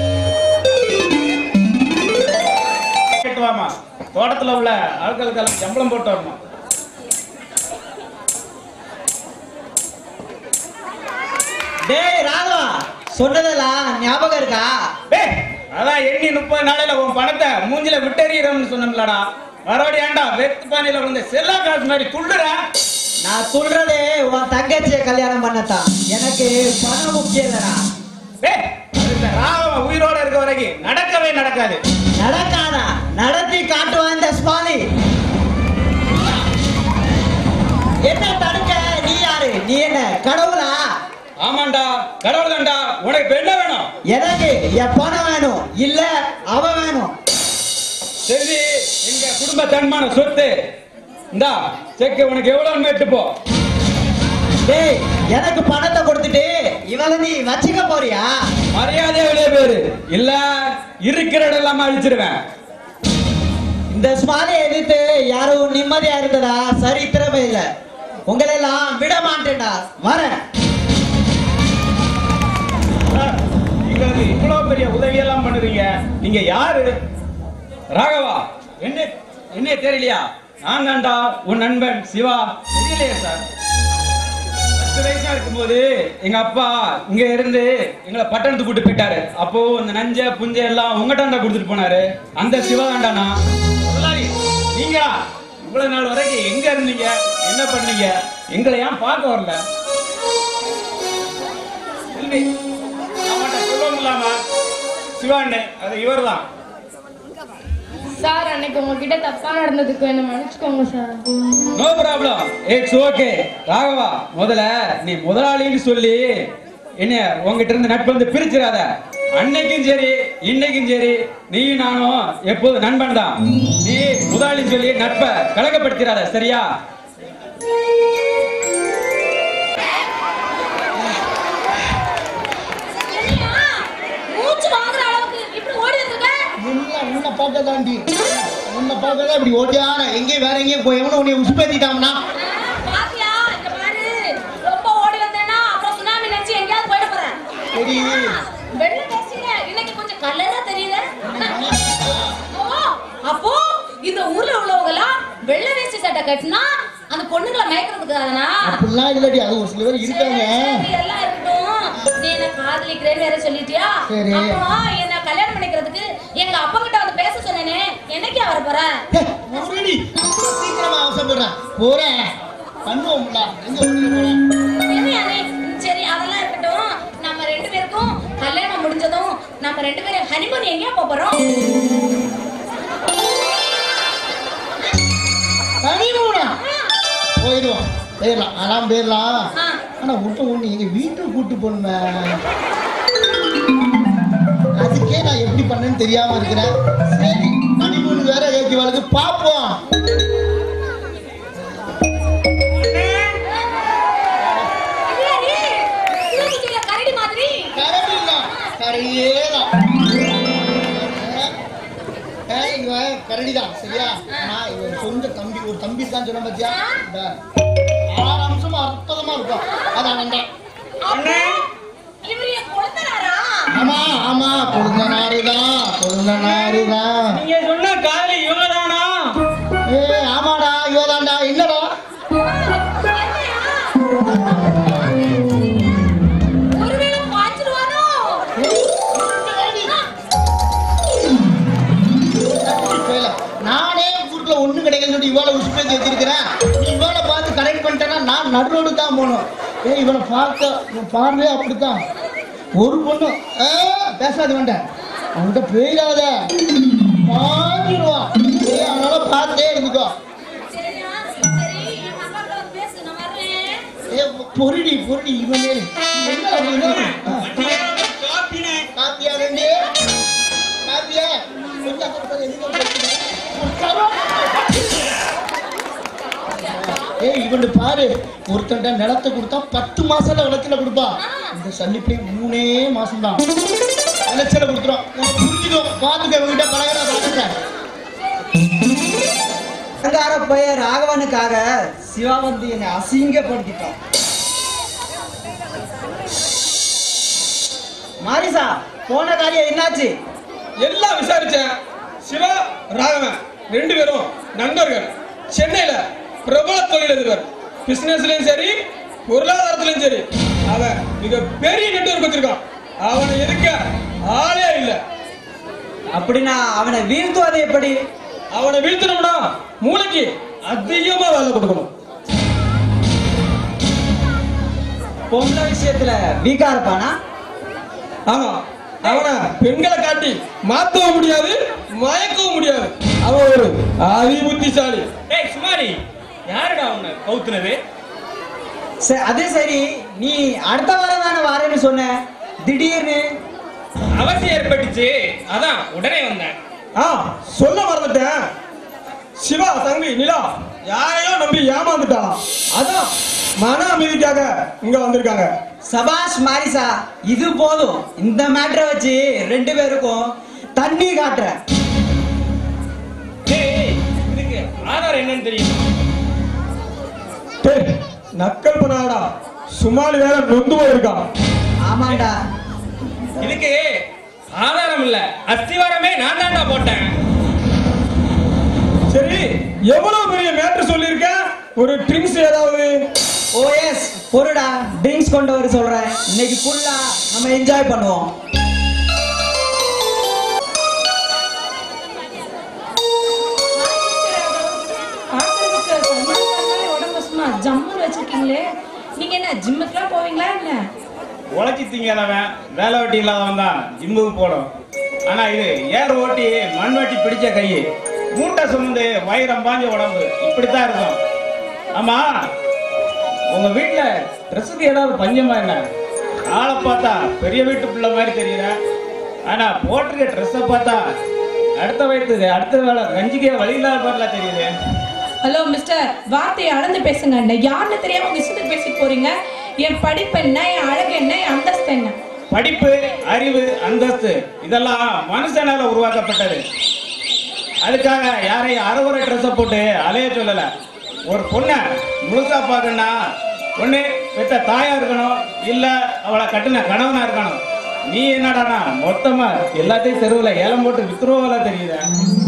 கேட்டு வாமா தோட்டத்துல உள்ள ஆட்களுக்கெல்லாம் சம்பளம் போட்டு வரணும் டேய் ராகவா சொன்னதெல்லாம் ஞாபகம் இருக்கா டேய் அதான் எண்ணி முப்பது நாளையில உன் பணத்தை மூஞ்சில விட்டெறிகிறோம்னு சொன்னோம்லடா மறுபடியும் ஏன்டா வெத்து பானையில விழுந்த செல்லா காசு மாதிரி துள்ளுற நான் சொல்றதே உன் தங்கச்சியை கல்யாணம் பண்ணத்தான் எனக்கு பணம் முக்கியம் இல்லடா டேய் இந்த ராகவன் உயிரோட இருக்க வரைக்கும் நடக்கவே நடக்காது நடக்காதா நடத்தி காட்டுவான் இந்த ஸ்மாலி என்ன தடுக்க நீ யாரு நீ என்ன கடவுளா ஆமாண்டா கடவுள் தான்டா உனக்கு இப்ப என்ன வேணும் எனக்கு என் பணம் வேணும் இல்ல அவன் வேணும் சரி எங்க குடும்ப தன்மான சொத்து இந்தா செக்கு உனக்கு எவ்வளவு மேட்டு போ டேய் எனக்கு பணத்தை கொடுத்துட்டு இவளை நீ வச்சுக்க போறியா மரியாதையா வெளியே போயிரு இல்ல இருக்கிற இடம் இல்லாம அழிச்சிருவேன் இந்த ஸ்மாலியை எதிர்த்து யாரும் நிம்மதியா இருந்ததா சரித்திரமே இல்ல உங்களை எல்லாம் விட மாட்டேன்டா வரேன் எங்களுக்கு இவ்வளவு பெரிய உதவியெல்லாம் பண்ணுறீங்க நீங்க யாரு ராகவா என்ன என்ன தெரியலையா நான் தான்டா உன் நண்பன் சிவா தெரியலையே சார் பத்து வயசா இருக்கும்போது எங்க அப்பா இங்க இருந்து எங்களை பட்டணத்துக்கு கூட்டு போயிட்டாரு அப்போ இந்த நஞ்ச புஞ்ச எல்லாம் உங்கட்டாண்டா கொடுத்துட்டு போனாரு அந்த சிவா தான்டா நான் முதலாளி நீங்களா இவ்வளவு நாள் வரைக்கும் எங்க இருந்தீங்க என்ன பண்ணீங்க எங்களை ஏன் பார்க்க வரல செல்வி ஆமாட்டா சொல்லுவோம் இல்லாம சிவாண்ணே அது இவர்தான் சார் அன்னைக்கு உங்ககிட்ட தப்பா நடந்ததுக்கு என்ன மன்னிச்சுக்கோங்க sir no problem it's okay Raghava முதல்ல நீ முதலாளின்னு சொல்லி என்ன உங்ககிட்ட இருந்து நட்பு வந்து பிரிச்சிடாத அன்னைக்கும் சரி இன்னைக்கும் சரி நீ நானும் எப்போது நண்பன் தான் நீ முதலாளி சொல்லி நட்பை கலக்கப்படுத்திடாத சரியா என்னையா? மூச்சு வாங்குற அளவுக்கு இப்படி ஓடி வந்திருக்க எல்லாம் உன்னை பார்க்க தாண்டி உன்னை பார்க்க தான் இப்படி ஓட்டியான எங்கேயும் வேற எங்கேயும் போய் எவனும் உன்னை உசுப்பேத்திட்டாம்னா பாத்தியா இங்க பாரு ரொம்ப ஓடி வந்தேன்னா அப்புறம் சுனாமி நினைச்சு எங்கேயாவது போயிட போறேன் சரி வெள்ள பேசுங்க இன்னைக்கு கொஞ்சம் கலரா தெரியல ஓ, அப்போ இந்த ஊர்ல உள்ளவங்க எல்லாம் வெள்ளை வேஷ்டி சட்டை கட்டினா அந்த பொண்ணுங்களை மயக்கிறதுக்காகனா அப்படிலாம் இல்லடி அது ஒரு சில பேர் இருக்காங்க சரி, எல்லாம் இருக்கட்டும் நீ என்ன காதலிக்கிறேன்னு வேற சொல்லிட்டியா சரி. அப்புறம் என்ன கல்யாணம் பண்ணிக்கிறதுக்கு எங்க அப்பா கிட்ட வந்து பேச சொன்னேனே என்னைக்கு வர போற ஹே, மறுபடி சீக்கிரமா அவசரப்படுறேன் போறேன் பண்ணுவோம்ல எங்க ஊருக்கு போறேன் என்னையா நீ? சரி அதெல்லாம் இருக்கட்டும் நம்ம ரெண்டு பேருக்கும் கல்யாணம் முடிஞ்சதும் நம்ம ரெண்டு பேரும் ஹனிமூன் எங்கேயா போப் போறோம் ஹனிமூனா போயிடுவோம் போயிடலாம் அதான் போயிடலாம் ஆ. ஆனா விட்டு ஒண்ணு எங்க வீட்டுக்கு கூட்டு போன அதுக்கே நான் எப்படி பண்ணேன்னு தெரியாம இருக்கிறேன் சரி ஹனிமூன் வேற ஏற்றி வாழ்க்கை பார்ப்போம் இல்லையா நீ? சிவகுச்சியில கரடி மாதிரி கரடி இல்ல கரடியே தான் ஏய், இவன் கரடிதான் சரியா நான் இவன் சொந்த தம்பி ஒரு தம்பி தான் சொன்ன பாத்தியா இந்த ஆறு அம்சமா அற்புதமா இருக்கும் அதான் வேண்டாம் அண்ணே இவர் என் கொழுந்தனாரா ஆமா ஆமா கொழுந்த நாருதான் கொழுந்த நாருதான் நீங்க சொன்ன காலி இவங்கதானா ஏ ஆமாடா இவதான்டா இல்லடா ஒருவேளை பாய்ச்சிருவானோ வேலை. நானே ஊருக்குள்ள ஒண்ணு கிடைக்கலன்னு சொல்லி இவளை உசுப்பேத்தி வச்சிருக்கிறேன் நீ இவளை பார்த்து கரெக்ட் பண்ணிட்டேன்னா நான் நடுரோடு தான் போகணும் ஏய் இவனை பார்க்க இவன் பார்வையே அப்படித்தான் ஒரு பொண்ணு ஆ, பேசாத வேண்டாம் அவன்கிட்ட போயிடாத மாறிடுவான் ஏய், அதனால பார்த்தே இருந்துக்கோ சரியா சரி என் அக்கா கிட்ட வந்து பேசு நான் வர்றேன் ஏ பொருடி பொருடி இவனே என்ன அப்படின்னு காப்பியா ரெண்டு காப்பியா கொஞ்சம் அக்கறை எதுக்கு பேசுற? ஏய் இவனு பாரு ஒருத்தன்ட்ட நிலத்தை கொடுத்தா பத்து மாசம்ல விளைச்சல கொடுப்பா இந்த சல்லிப்பே மூணே மாசம் தான் விளைச்சல கொடுத்துரும் உனக்கு புரிஞ்சுக்கோ பாத்துக்க இவங்கிட்ட பழகிற பழக்கத்தை அலங்கார பையன் ராகவனுக்காக சிவா வந்து என்னை அசிங்கப்படுத்திட்டான் மாரிசா போன காரியம் என்னாச்சு எல்லாம் விசாரிச்சேன் சிவா ராகவன் ரெண்டு பேரும் நண்பர்கள் சென்னையில பிரபல தொழிலதிபர் பிசினஸ்லயும் சரி பொருளாதாரத்திலயும் சரி அவன் மிக பெரிய நெட்வொர்க் வச்சிருக்கான் அவனை இருக்க ஆளே இல்ல அப்படின்னா அவனை வீழ்த்துவது எப்படி அவனை வீழ்த்தணும்னா மூளைக்கு அதிகமா வேலை கொடுக்கணும் பொம்பளை விஷயத்துல வீக்கா இருப்பானா ஆமா அவனை பெண்களை காட்டி மாத்தவும் முடியாது மயக்கவும் முடியாது அவன் ஒரு அதி புத்திசாலி ஏய் சுமாரி யாருடா உன்னை கவுத்துனது சரி அதே சரி நீ அடுத்த வாரம் தானே வாரேன்னு சொன்ன திடீர்னு அவசியம் ஏற்பட்டுச்சு அதான் உடனே வந்தேன் ஆ சொல்ல மறந்துட்டேன் சிவா தம்பி நிலா யாரையோ நம்பி ஏமாந்துட்டான் அதான் மன அமைதிக்காக இங்க வந்திருக்காங்க சபாஷ் மாரிசா இது போதும் இந்த மேட்டரை வச்சு ரெண்டு பேருக்கும் தண்ணி காட்டுறேன் ஏய் இதுக்கு ஆதாரம் என்னன்னு தெரியுமா டேய், நக்கல் பண்ணாடா சுமாலி வேற நொந்து போயிருக்கான் ஆமாண்டா இதுக்கு ஆதாரம் இல்ல அஸ்திவாரமே நான் தான்டா போட்டேன் சரி எவ்வளவு பெரிய மேட்டர் சொல்லியிருக்க ஒரு ட்ரிங்க்ஸ் ஏதாவது ஓஎஸ் பொருடா ட்ரிங்க்ஸ் கொண்டு வர சொல்றேன் இன்னைக்கு ஃபுல்லா நம்ம என்ஜாய் பண்ணுவோம் ஆட்களுக்கு சல்மான் கான் மாதிரி உடம்பு சும்மா ஜம்முன்னு வச்சிருக்கீங்களே நீங்க என்ன ஜிம்முக்குலாம் போவீங்களா என்ன உழைச்சி திங்காதவன் வேலை வெட்டி இல்லாதவன் தான் ஜிம்முக்கு போடும் ஆனா இது ஏர் ஓட்டி மண் வெட்டி பிடிச்ச கை மூட்டை சுமந்து வயிறம் பாஞ்ச உடம்பு இப்படித்தான் இருக்கும் ஆமா உங்க வீட்டுல ட்ரெஸ்ஸுக்கு ஏதாவது பஞ்சமா என்ன ஆளை பார்த்தா பெரிய வீட்டு பிள்ளை மாதிரி தெரியற ஆனா போட்டிருக்க ட்ரெஸ்ஸை பார்த்தா அடுத்த வயசுக்கு அடுத்த வேலை கஞ்சிக்கே வழி இல்லாத மாதிரிலாம் தெரியுது ஹலோ மிஸ்டர் வார்த்தையை அளந்து பேசுங்க நான் யாருன்னு தெரியாம உங்க இஷ்டத்துக்கு பேசிட்டு போறீங்க என் படிப்பு என்ன என் அழகு என்ன என் அந்தஸ்து என்ன படிப்பு அறிவு அந்தஸ்து இதெல்லாம் மனுஷனால உருவாக்கப்பட்டது அதுக்காக யாரையும் அறகுறை ட்ரெஸ்ஸை போட்டு அலைய சொல்லல ஒரு பொண்ணை முழுசா பார்க்கணும்னா ஒண்ணு பெத்த தாயா இருக்கணும் இல்ல அவளை கட்டின கணவனா இருக்கணும் நீ என்னடானா மொத்தமா எல்லாத்தையும் தெருவுல ஏலம் போட்டு வித்துருவோல தெரியுதா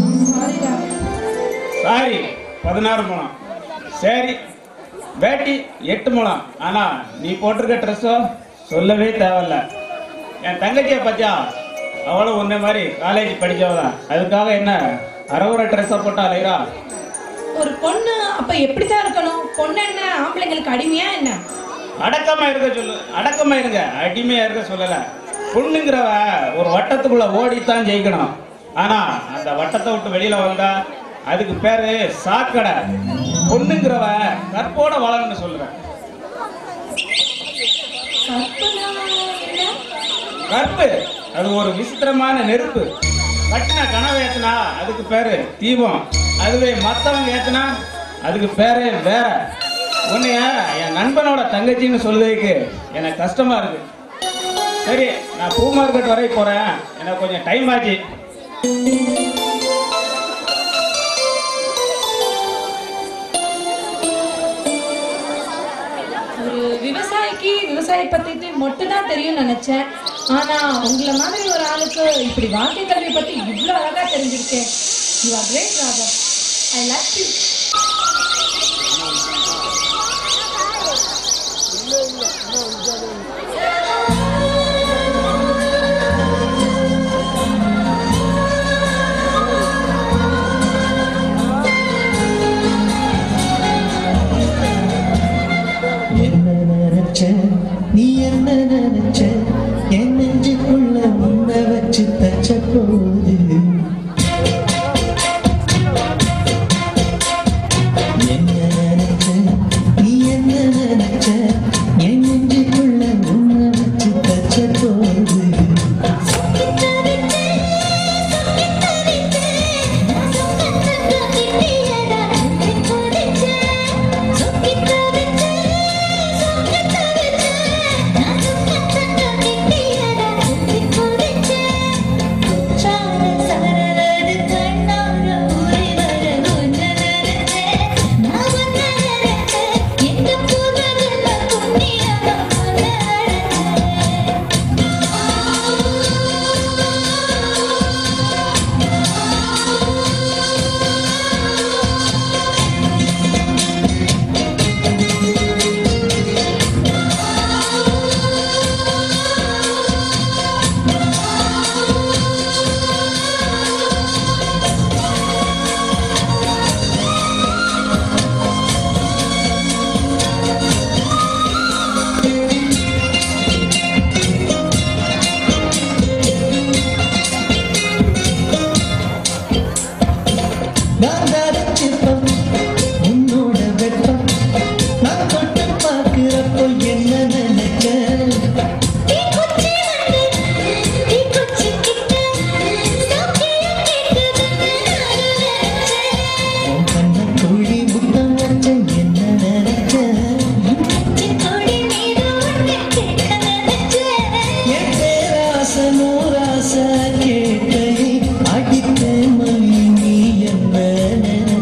சாரி பதினாறு முழம் சரி வேட்டி எட்டு முழம் ஆனா நீ போட்டிருக்க ட்ரெஸ்ஸோ சொல்லவே தேவையில்ல என் தங்கச்சியை பத்தியா அவளும் உன்னை மாதிரி காலேஜ் படிச்சவதான் அதுக்காக என்ன அறவுற ட்ரெஸ்ஸை போட்டா அலைகிறா ஒரு பொண்ணு அப்ப எப்படித்தான் இருக்கணும் பொண்ணு என்ன ஆம்பளைங்களுக்கு அடிமையா என்ன அடக்கமா இருக்க சொல்லு அடக்கமா இருங்க அடிமையா இருக்க சொல்லல பொண்ணுங்கிறவ ஒரு வட்டத்துக்குள்ள ஓடித்தான் ஜெயிக்கணும் ஆனா அந்த வட்டத்தை விட்டு வெளியில வந்தா அதுக்கு பேரு சாக்கடை பொண்ணுங்கிறவ கற்போட வளரணும்னு சொல்றேன் கற்பனா என்ன கற்பு அது ஒரு விசித்திரமான நெருப்பு கட்டின கனவு ஏத்துனா அதுக்கு பேரு தீபம் அதுவே மத்தவங்க ஏத்துனா அதுக்கு பேரே வேற உன்னைய என் நண்பனோட தங்கச்சின்னு சொல்லுறதுக்கு எனக்கு கஷ்டமா இருக்கு சரி நான் பூ மார்க்கெட் வரை போறேன் எனக்கு கொஞ்சம் டைம் ஆச்சு ஒரு விவசாயிக்கு விவசாய பத்தி மட்டும் தான் தெரியும் நினைச்சேன் ஆனா உங்களை மாதிரி ஒரு ஆளுக்கு இப்படி வாழ்க்கை கல்வி பத்தி இவ்வளவு அழகா தெரிஞ்சிருக்கேன் you are great Radha I like you என்ன நினைச்ச நீ என்ன நினைச்ச என் நெஞ்சுக்குள்ள உன்னை வச்சு தச்ச போது என்ன நினைச்ச நீ என்ன நினைச்ச என் நெஞ்சுக்குள்ள உன்னை வச்சு தச்ச போது நான் தரிச்சிருப்பம் உன்னோட வெப்பம் நான் தொட்டு பார்க்கிறப்போ என்ன நினைச்ச உன் கண்ண குழி முத்தம் வச்ச என்ன நினைச்ச என் பேராச நூறாச கேட்டை அடித்த மணி நீ என்ன நினைச்ச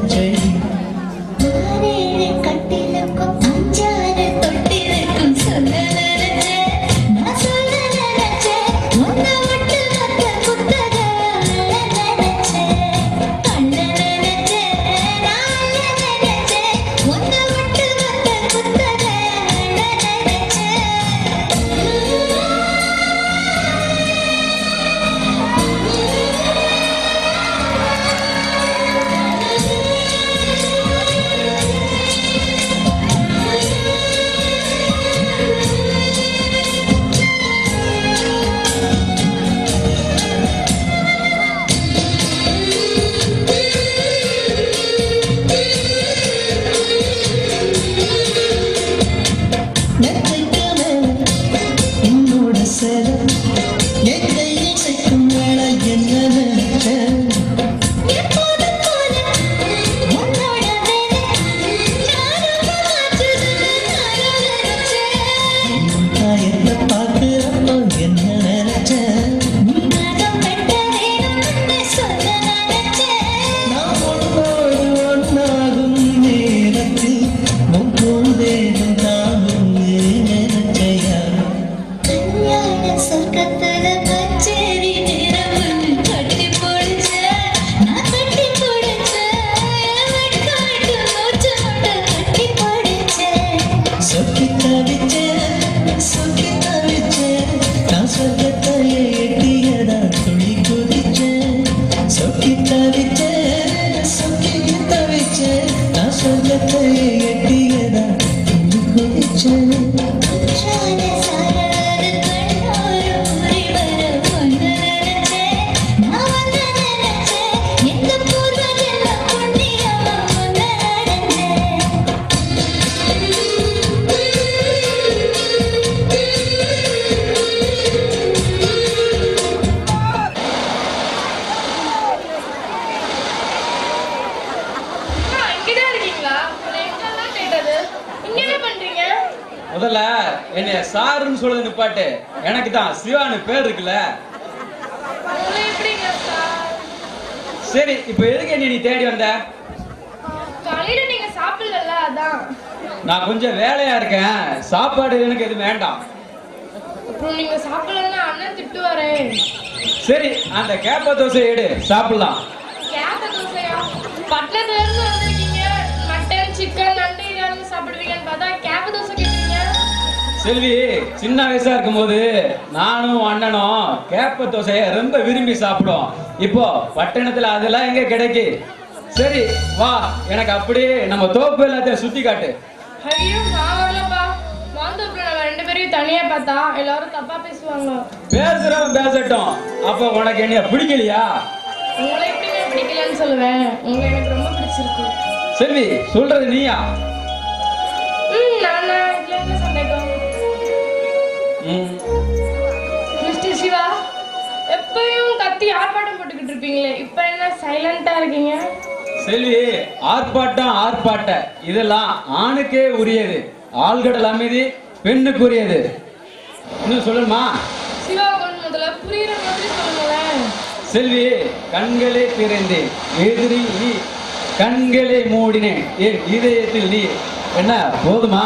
இங்க என்ன பண்றீங்க முதல்ல என்னைய சாருன்னு சொல்லுது நிப்பாட்டு எனக்கு தான் சிவான்னு பேர் இருக்குல்ல உங்களை எப்படிங்க சார் சரி இப்போ எதுக்கு என்ன நீ தேடி வந்த காலையில நீங்க சாப்பிடல அதான் நான் கொஞ்சம் வேலையா இருக்கேன் சாப்பாடு எனக்கு எதுவும் வேண்டாம் அப்புறம் நீங்க சாப்பிடலன்னா அண்ணன் திட்டுவாரே சரி அந்த கேப்ப தோசை எடு சாப்பிடலாம் கேப்ப தோசையா பட்டணத்துல இருந்து வந்திருக்கீங்க மட்டன் சிக்கன் நண்டு இதெல்லாம் சாப்பிடுவீங்கன்னு பார்த்தா கேப்ப தோசை கேட்டீங்க செல்வி சின்ன வயசா இருக்கும்போது நானும் அண்ணனும் கேப்ப தோசைய ரொம்ப விரும்பி சாப்பிடுவோம் இப்போ பட்டணத்துல அதெல்லாம் எங்க கிடைக்கு சரி வா எனக்கு அப்படியே நம்ம தோப்பு எல்லாத்தையும் சுத்தி காட்டு ஐயோ நான் வரலப்பா வந்து அப்புறம் நம்ம ரெண்டு பேரையும் தனியா பார்த்தா எல்லாரும் தப்பா பேசுவாங்க பேசுறவன் பேசட்டும் அப்போ உனக்கு என்னைய பிடிக்கலையா உங்களை எப்படிங்க பிடிக்கலன்னு சொல்லுவேன் உங்களை எனக்கு ரொம்ப பிடிச்சிருக்கு செல்வி சொல்றது நீயா ம் நான் இதுல என்ன சந்தேகம் ம், மிஸ்டர் சிவா எப்பயும் கத்தி ஆர்ப்பாட்டம் போட்டுக்கிட்டு இருப்பீங்களே இப்போ என்ன சைலண்டா இருக்கீங்க செல்வி ஆர்ப்பாட்டம் ஆர்ப்பாட்ட இதெல்லாம் ஆணுக்கே உரியது ஆழ்கடல் அமைதி பெண்ணுக்குரியது இன்னும் சொல்லுமா சிவா கொஞ்சம் முதல்ல புரியுற மாதிரி சொல்லுங்களேன் செல்வி கண்களை திறந்தேன் எதிரி நீ கண்களை மூடினேன் என் இதயத்தில் நீ என்ன போதுமா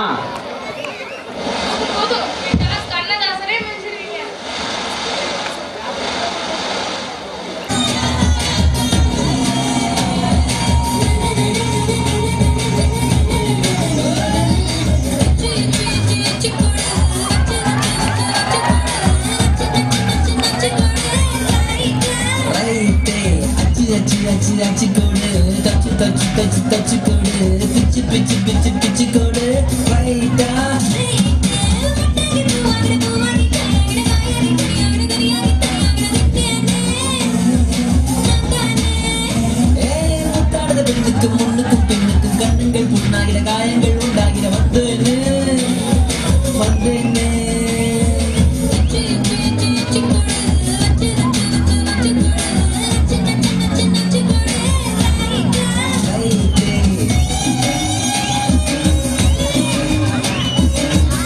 போதும் என் கண்ணதாசரே முடிச்சிருக்கீங்க ரைட்டே அச்சு அச்சு அச்சு அச்சு கோடு தச்சு தச்சு தச்சு தச்சு கோடு பிச்சு பிச்சு பிச்சு பிச்சு கோடு ரைட்டா ஏய் முத்தாடுத பெண்ணுக்கும் முன்னுக்கும் பெண்ணுக்கும் கண்ணுங்கள் புண்ணாகிற காயங்கள் உண்டாகிற வந்து வந்து Hey,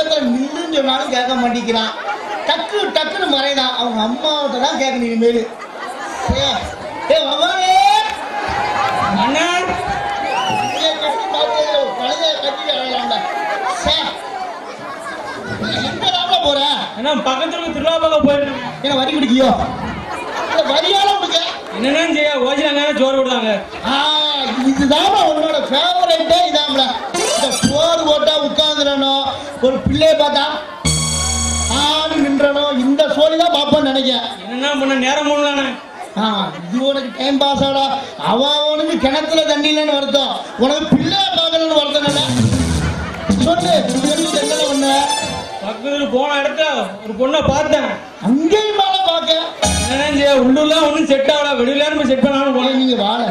பக்கத்துல நில்லுன்னு சொன்னாலும் கேட்க மாட்டேங்கிறான் டக்கு டக்குன்னு மறைதான் அவங்க அம்மாவிட்ட தான் கேட்கணும் இனிமேல் ஏ, ஏ பகவானே அண்ணன் இங்கே கட்டி பார்த்ததுல ஒரு கழுதையை கட்டி அடையலாம்டா சே எங்க நாம போற அண்ணா பக்கத்துல திருவிழா பார்க்க போயிருந்தேன் என்ன வரி குடிக்கியோ இல்ல வரியால உனக்கு என்னென்ன செய்ய ஓஜினாங்க சோறு விடுறாங்க ஆ, இதுதான் உன்னோட ஃபேவரட்டே இதாம்ல இந்த சோறு போட்டா உட்காந்துடணும் ஒரு பிள்ளைய பார்த்தா ஆடு நின்றணும் இந்த சோழி தான் பார்ப்பேன்னு நினைக்கிறேன் என்னென்ன பண்ண நேரம் போடலாண்ணே ஆ இது உனக்கு டைம் பாஸ் ஆடா அவ அவனுக்கு கிணத்துல தண்ணி இல்லைன்னு வருத்தம் உனக்கு பிள்ளைய பார்க்கணும்னு வருத்தம் இல்லை சொல்லு சொல்லு என்ன பண்ண பக்கத்துல போன இடத்துல ஒரு பொண்ணை பார்த்தேன் அங்கேயும் மேல பார்க்க என்னென்ன செய்ய உள்ளூர்லாம் ஒன்றும் செட் ஆகல வெளியில போய் செட் பண்ணாலும் போல போனேன் நீங்க வாழ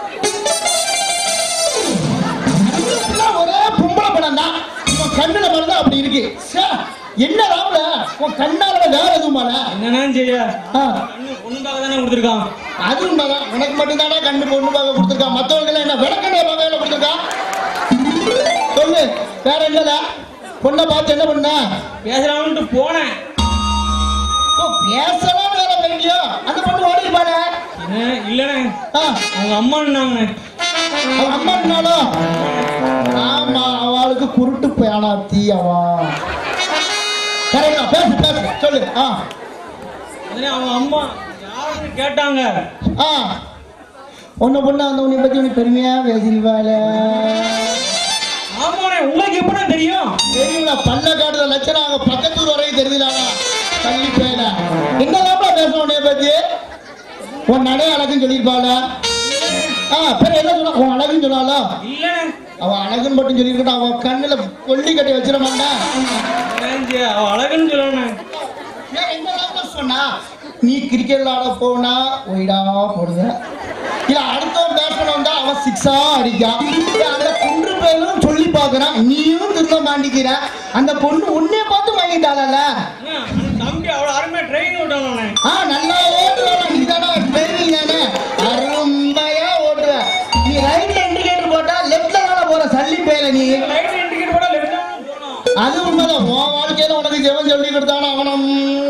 இதெல்லாம் ஒரே பொம்பளை படம் தான் உன் கண்ணுல மறந்தா அப்படி இருக்கு ச்சே, என்ன ராமல உன் கண்ணால வேற எதுவுமால என்னென்ன செய்ய ஆ, கண்ணு பொண்ணு பார்க்க தானே கொடுத்துருக்கான் அது உண்மைதான் உனக்கு மட்டும்தானே கண்ணு பொண்ணு பார்க்க கொடுத்துருக்கான் மத்தவங்க எல்லாம் என்ன விளக்கண்ணே பார்க்க கொடுத்துருக்கான் சொல்லு வேற என்னல பொண்ணை பார்த்து என்ன பண்ண பேசலாம்னு போனேன் ஓ பேசலாம் வேற வேண்டியோ அந்த பொண்ணு ஓடிப்பானே என்ன இல்லைண்ணே ஆ அவங்க அம்மான்னாங்க அவன் அம்மா என்னாலும் ஆமா அவளுக்கு குருட்டு பேனா தீயவா கரெக்டா பேசு பேசு சொல்லு ஆ உடனே அவங்க அம்மா யாருன்னு கேட்டாங்க ஆ உன்னை பொண்ணு அந்த உன்னை பத்தி உனக்கு பெருமையா பேசிருவாள ஆமாண்ணே உங்களுக்கு எப்படிண்ணே தெரியும் தெரியுங்களா பல்ல காட்டுற லட்சணம் அங்க பக்கத்தூர் வரைக்கும் தெரியுதாடா தள்ளி போயில என்னதாப்பா பேச உன்னைய பத்தி உன் நடை அழகுன்னு சொல்லியிருப்பாள ஆ பேர் என்ன சொன்னா உன் அழகுன்னு சொன்னாலோ இல்லைண்ணே அவன் அழகுன்னு மட்டும் சொல்லியிருக்கட்டும் அவன் கண்ணுல கொல்லி கட்டி வச்சிட மாட்டான் என்னன்னு செய்ய அவ அழகுன்னு சொல்லணும் ஏன் என்னதான் சொன்னா நீ கிரிக்கெட் ஆட போனா ஒய்டா போடுவ இல்ல அடுத்தவன் பேட்ஸ்மேன் வந்தா அவன் சிக்ஸா அடிக்கான் இல்ல அந்த குன்று பேரும் சொல்லி பாக்குறான் நீயும் திரும்ப மாட்டிக்கிற அந்த பொண்ணு உன்னைய பார்த்து வாங்கிட்டாளல்ல அண்ணா, அந்த தம்பி அவ்வளோ அருமையா ட்ரெயின் விட்டானே ஆ நல்லா ஓட்டுவா நீ தானே ட்ரைனிங் தானே அருமையா ஓட்டுவ நீ ரைட்ல இண்டிகேட்டர் போட்டா லெஃப்ட்ல தானே போற சல்லி பேல நீ லைட் டிக்கெட் போட லெஃப்ட் போனோம் அது உண்மைதான் உன் வாழ்க்கையில உனக்கு ஜெவன் சொல்லி கொடுத்தானோ அவனும்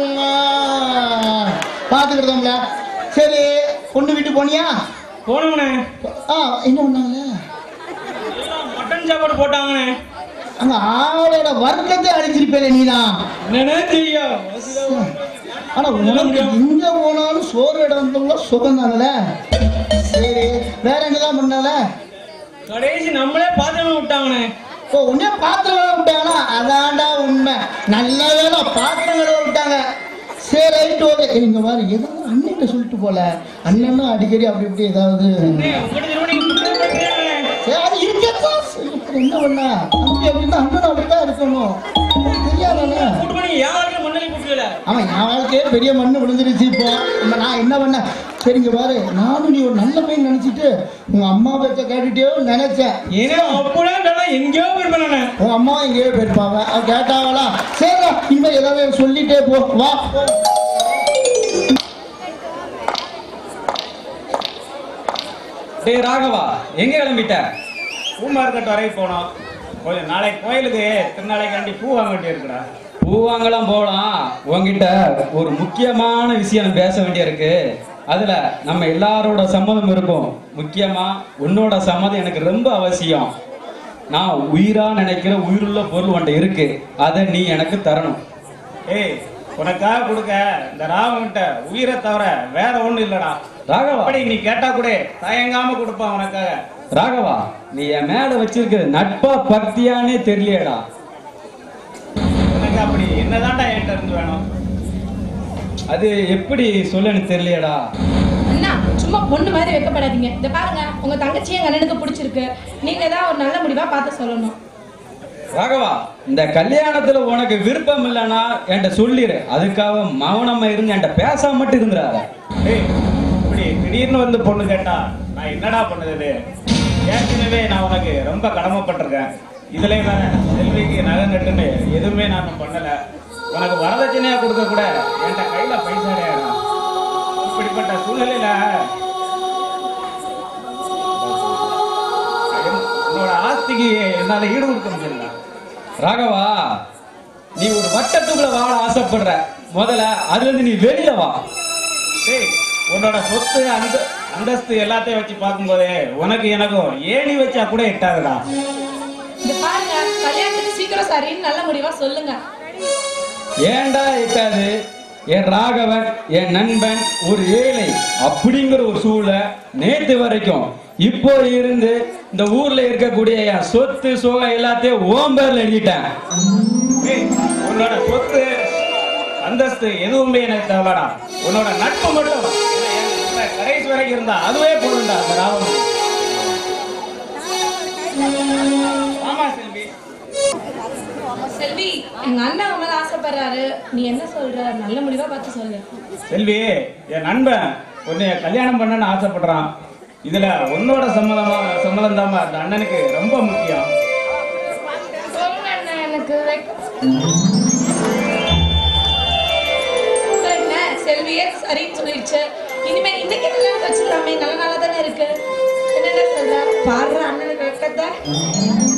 பார்த்துக்கிட்டோம்ல சரி பொண்ணு வீட்டு போனியா போனோம்ண்ணே ஆ என்ன பண்ணாங்க எல்லாம் மட்டன் சாப்பாடு போட்டாங்கண்ணே அங்க ஆளோட வர்க்கத்தை அழிச்சிருப்பேல நீதான் என்னண்ணே செய்ய ஆனா உனக்கு எங்க போனாலும் சோறு இடத்துல சுகம் தானே சரி வேற என்னதான் பண்ணால கடைசி நம்மளே பாத்திரமா விட்டாங்கண்ணே ஓ உன்னே பாத்திரம் கழுவ விட்டாங்களா அதான்டா உண்மை நல்ல வேலை பாத்திரம் கழுவ விட்டாங்க சரி ரைட் ஓகே இங்க பாரு ஏதாவது அண்ணன்கிட்ட சொல்லிட்டு போல அண்ணனும் அடிக்கடி அப்படி இப்படி ஏதாவது அண்ணே, உங்கள்ட்ட திரும்ப நீங்க குற்றம் பண்றீங்கண்ணே. சரி, அது இருக்கத்தான் செய்யும். அப்புறம் என்ன பண்ண தம்பி அப்படின்னா அண்ணன் அப்படித்தான் இருக்கணும் உனக்கு தெரியாதானே கூட்டு பண்ணி என் வாழ்க்கை மண்ணலி குட்டியில அவன் என் வாழ்க்கையே பெரிய மண்ணு விழுந்துருச்சு இப்போ நம்ம நான் என்ன பண்ணேன் சரிங்க பாரு நானும் நீ ஒரு நல்ல பையன் நினைச்சிட்டு உங்க அம்மா பேச்ச கேட்டுட்டே நினைச்சேன் ஏன்னா அப்படிலாம் கேட்டா எங்கேயோ போயிருப்பேன் உன் அம்மா எங்கேயோ போயிருப்பாங்க அவ கேட்டாங்களா சரிடா இனிமேல் ஏதாவது சொல்லிட்டே போ வா போ. டேய் ராகவா எங்க கிளம்பிட்ட பூ மார்க்கெட் வரைக்கும் போனோம் கொஞ்சம் நாளைக்கு கோயிலுக்கு திருநாளைக்காண்டி பூ வாங்க வேண்டி இருக்குடா பூ வாங்கலாம் போகலாம் உன்கிட்ட ஒரு முக்கியமான விஷயம் பேச வேண்டியிருக்கு அதுல நம்ம எல்லாரோட சம்மதம் இருக்கும் முக்கியமா உன்னோட சம்மதம் எனக்கு ரொம்ப அவசியம் நான் உயிரா நினைக்கிற உயிருள்ள பொருள் உன்ட்ட இருக்கு அதை நீ எனக்கு தரணும் ஏய் உனக்காக கொடுக்க இந்த ராவன்கிட்ட உயிரை தவிர வேற ஒண்ணும் இல்லடா ராகவா அப்படி நீ கேட்டா கூட தயங்காம கொடுப்பான் உனக்காக ராகவா நீ என் மேல வச்சிருக்கிற நட்பா பக்தியானே தெரியலடா உனக்கு அப்படி என்னதான்டா என்கிட்ட இருந்து வேணும் அது எப்படி சொல்லன்னு தெரியலடா அண்ணா சும்மா பொண்ணு மாதிரி வைக்கப்படாதீங்க இந்த பாருங்க உங்க தங்கச்சி எங்க அண்ணனுக்கு பிடிச்சிருக்கு நீங்க தான் ஒரு நல்ல முடிவா பார்த்து சொல்லணும் ராகவா இந்த கல்யாணத்துல உனக்கு விருப்பம் இல்லைன்னா என்கிட்ட சொல்லிடு அதுக்காக மௌனமா இருந்து என்கிட்ட பேசாம மட்டும் இருந்துடாத ஏய் இப்படி திடீர்னு வந்து பொண்ணு கேட்டா நான் என்னடா பண்ணுறது ஏற்கனவே நான் உனக்கு ரொம்ப கடமைப்பட்டிருக்கேன் இதுல வேற செல்விக்கு நகை நட்டுன்னு எதுவுமே நான் பண்ணல உனக்கு வரதட்சணையா கொடுக்க கூட என்கிட்ட கையில பைசா கிடையாது இப்படிப்பட்ட சூழ்நிலையில உன்னோட ஆஸ்திக்கு என்னால ஈடு கொடுக்க முடியல ராகவா நீ ஒரு வட்டத்துக்குள்ள வாழ ஆசைப்படுற முதல்ல அதுல இருந்து நீ வெளியில வா டேய் உன்னோட சொத்து அந்த அந்தஸ்து எல்லாத்தையும் வச்சு பார்க்கும்போதே உனக்கு எனக்கும் ஏணி வச்சா கூட எட்டாதுடா இந்த பாருங்க கல்யாணத்துக்கு சீக்கிரம் சரின்னு நல்ல முடிவா சொல்லுங்க ஏன்டா எட்டாது என் ராகவன் என் நண்பன் ஒரு ஏழை அப்படிங்கிற ஒரு சூழலை நேத்து வரைக்கும் இப்போ இருந்து இந்த ஊர்ல இருக்கக்கூடிய என் சொத்து சுகம் எல்லாத்தையும் ஓம் பேர்ல எழுதிட்டேன் டேய், உன்னோட சொத்து அந்தஸ்து எதுவுமே எனக்கு தேவைடா உன்னோட நட்பு மட்டும் இல்லை, என் கூட கடைசி வரைக்கும் இருந்தா அதுவே போதும்டா அந்த ராவணன் ஆமா செல்வி செல்வி எங்க அண்ணன் உன் மேல ஆசைப்படுறாரு நீ என்ன சொல்ற நல்ல முடிவா பார்த்து சொல்லு செல்வி என் நண்பன் உன்னைய கல்யாணம் பண்ணணும்னு ஆசைப்படுறான் இதுல உன்னோட சம்மதமா சம்மதம் தான் அந்த அண்ணனுக்கு ரொம்ப முக்கியம் சொல்லுங்க அண்ணன், எனக்கு என்ன செல்வியே சரின்னு சொல்லிடுச்சு இனிமே இன்னைக்கு கல்யாணம் வச்சுக்கலாமே நல்ல நாளா தானே இருக்கு என்னென்ன சொல்ற பாடுற அண்ணனுக்கு வைக்கத்த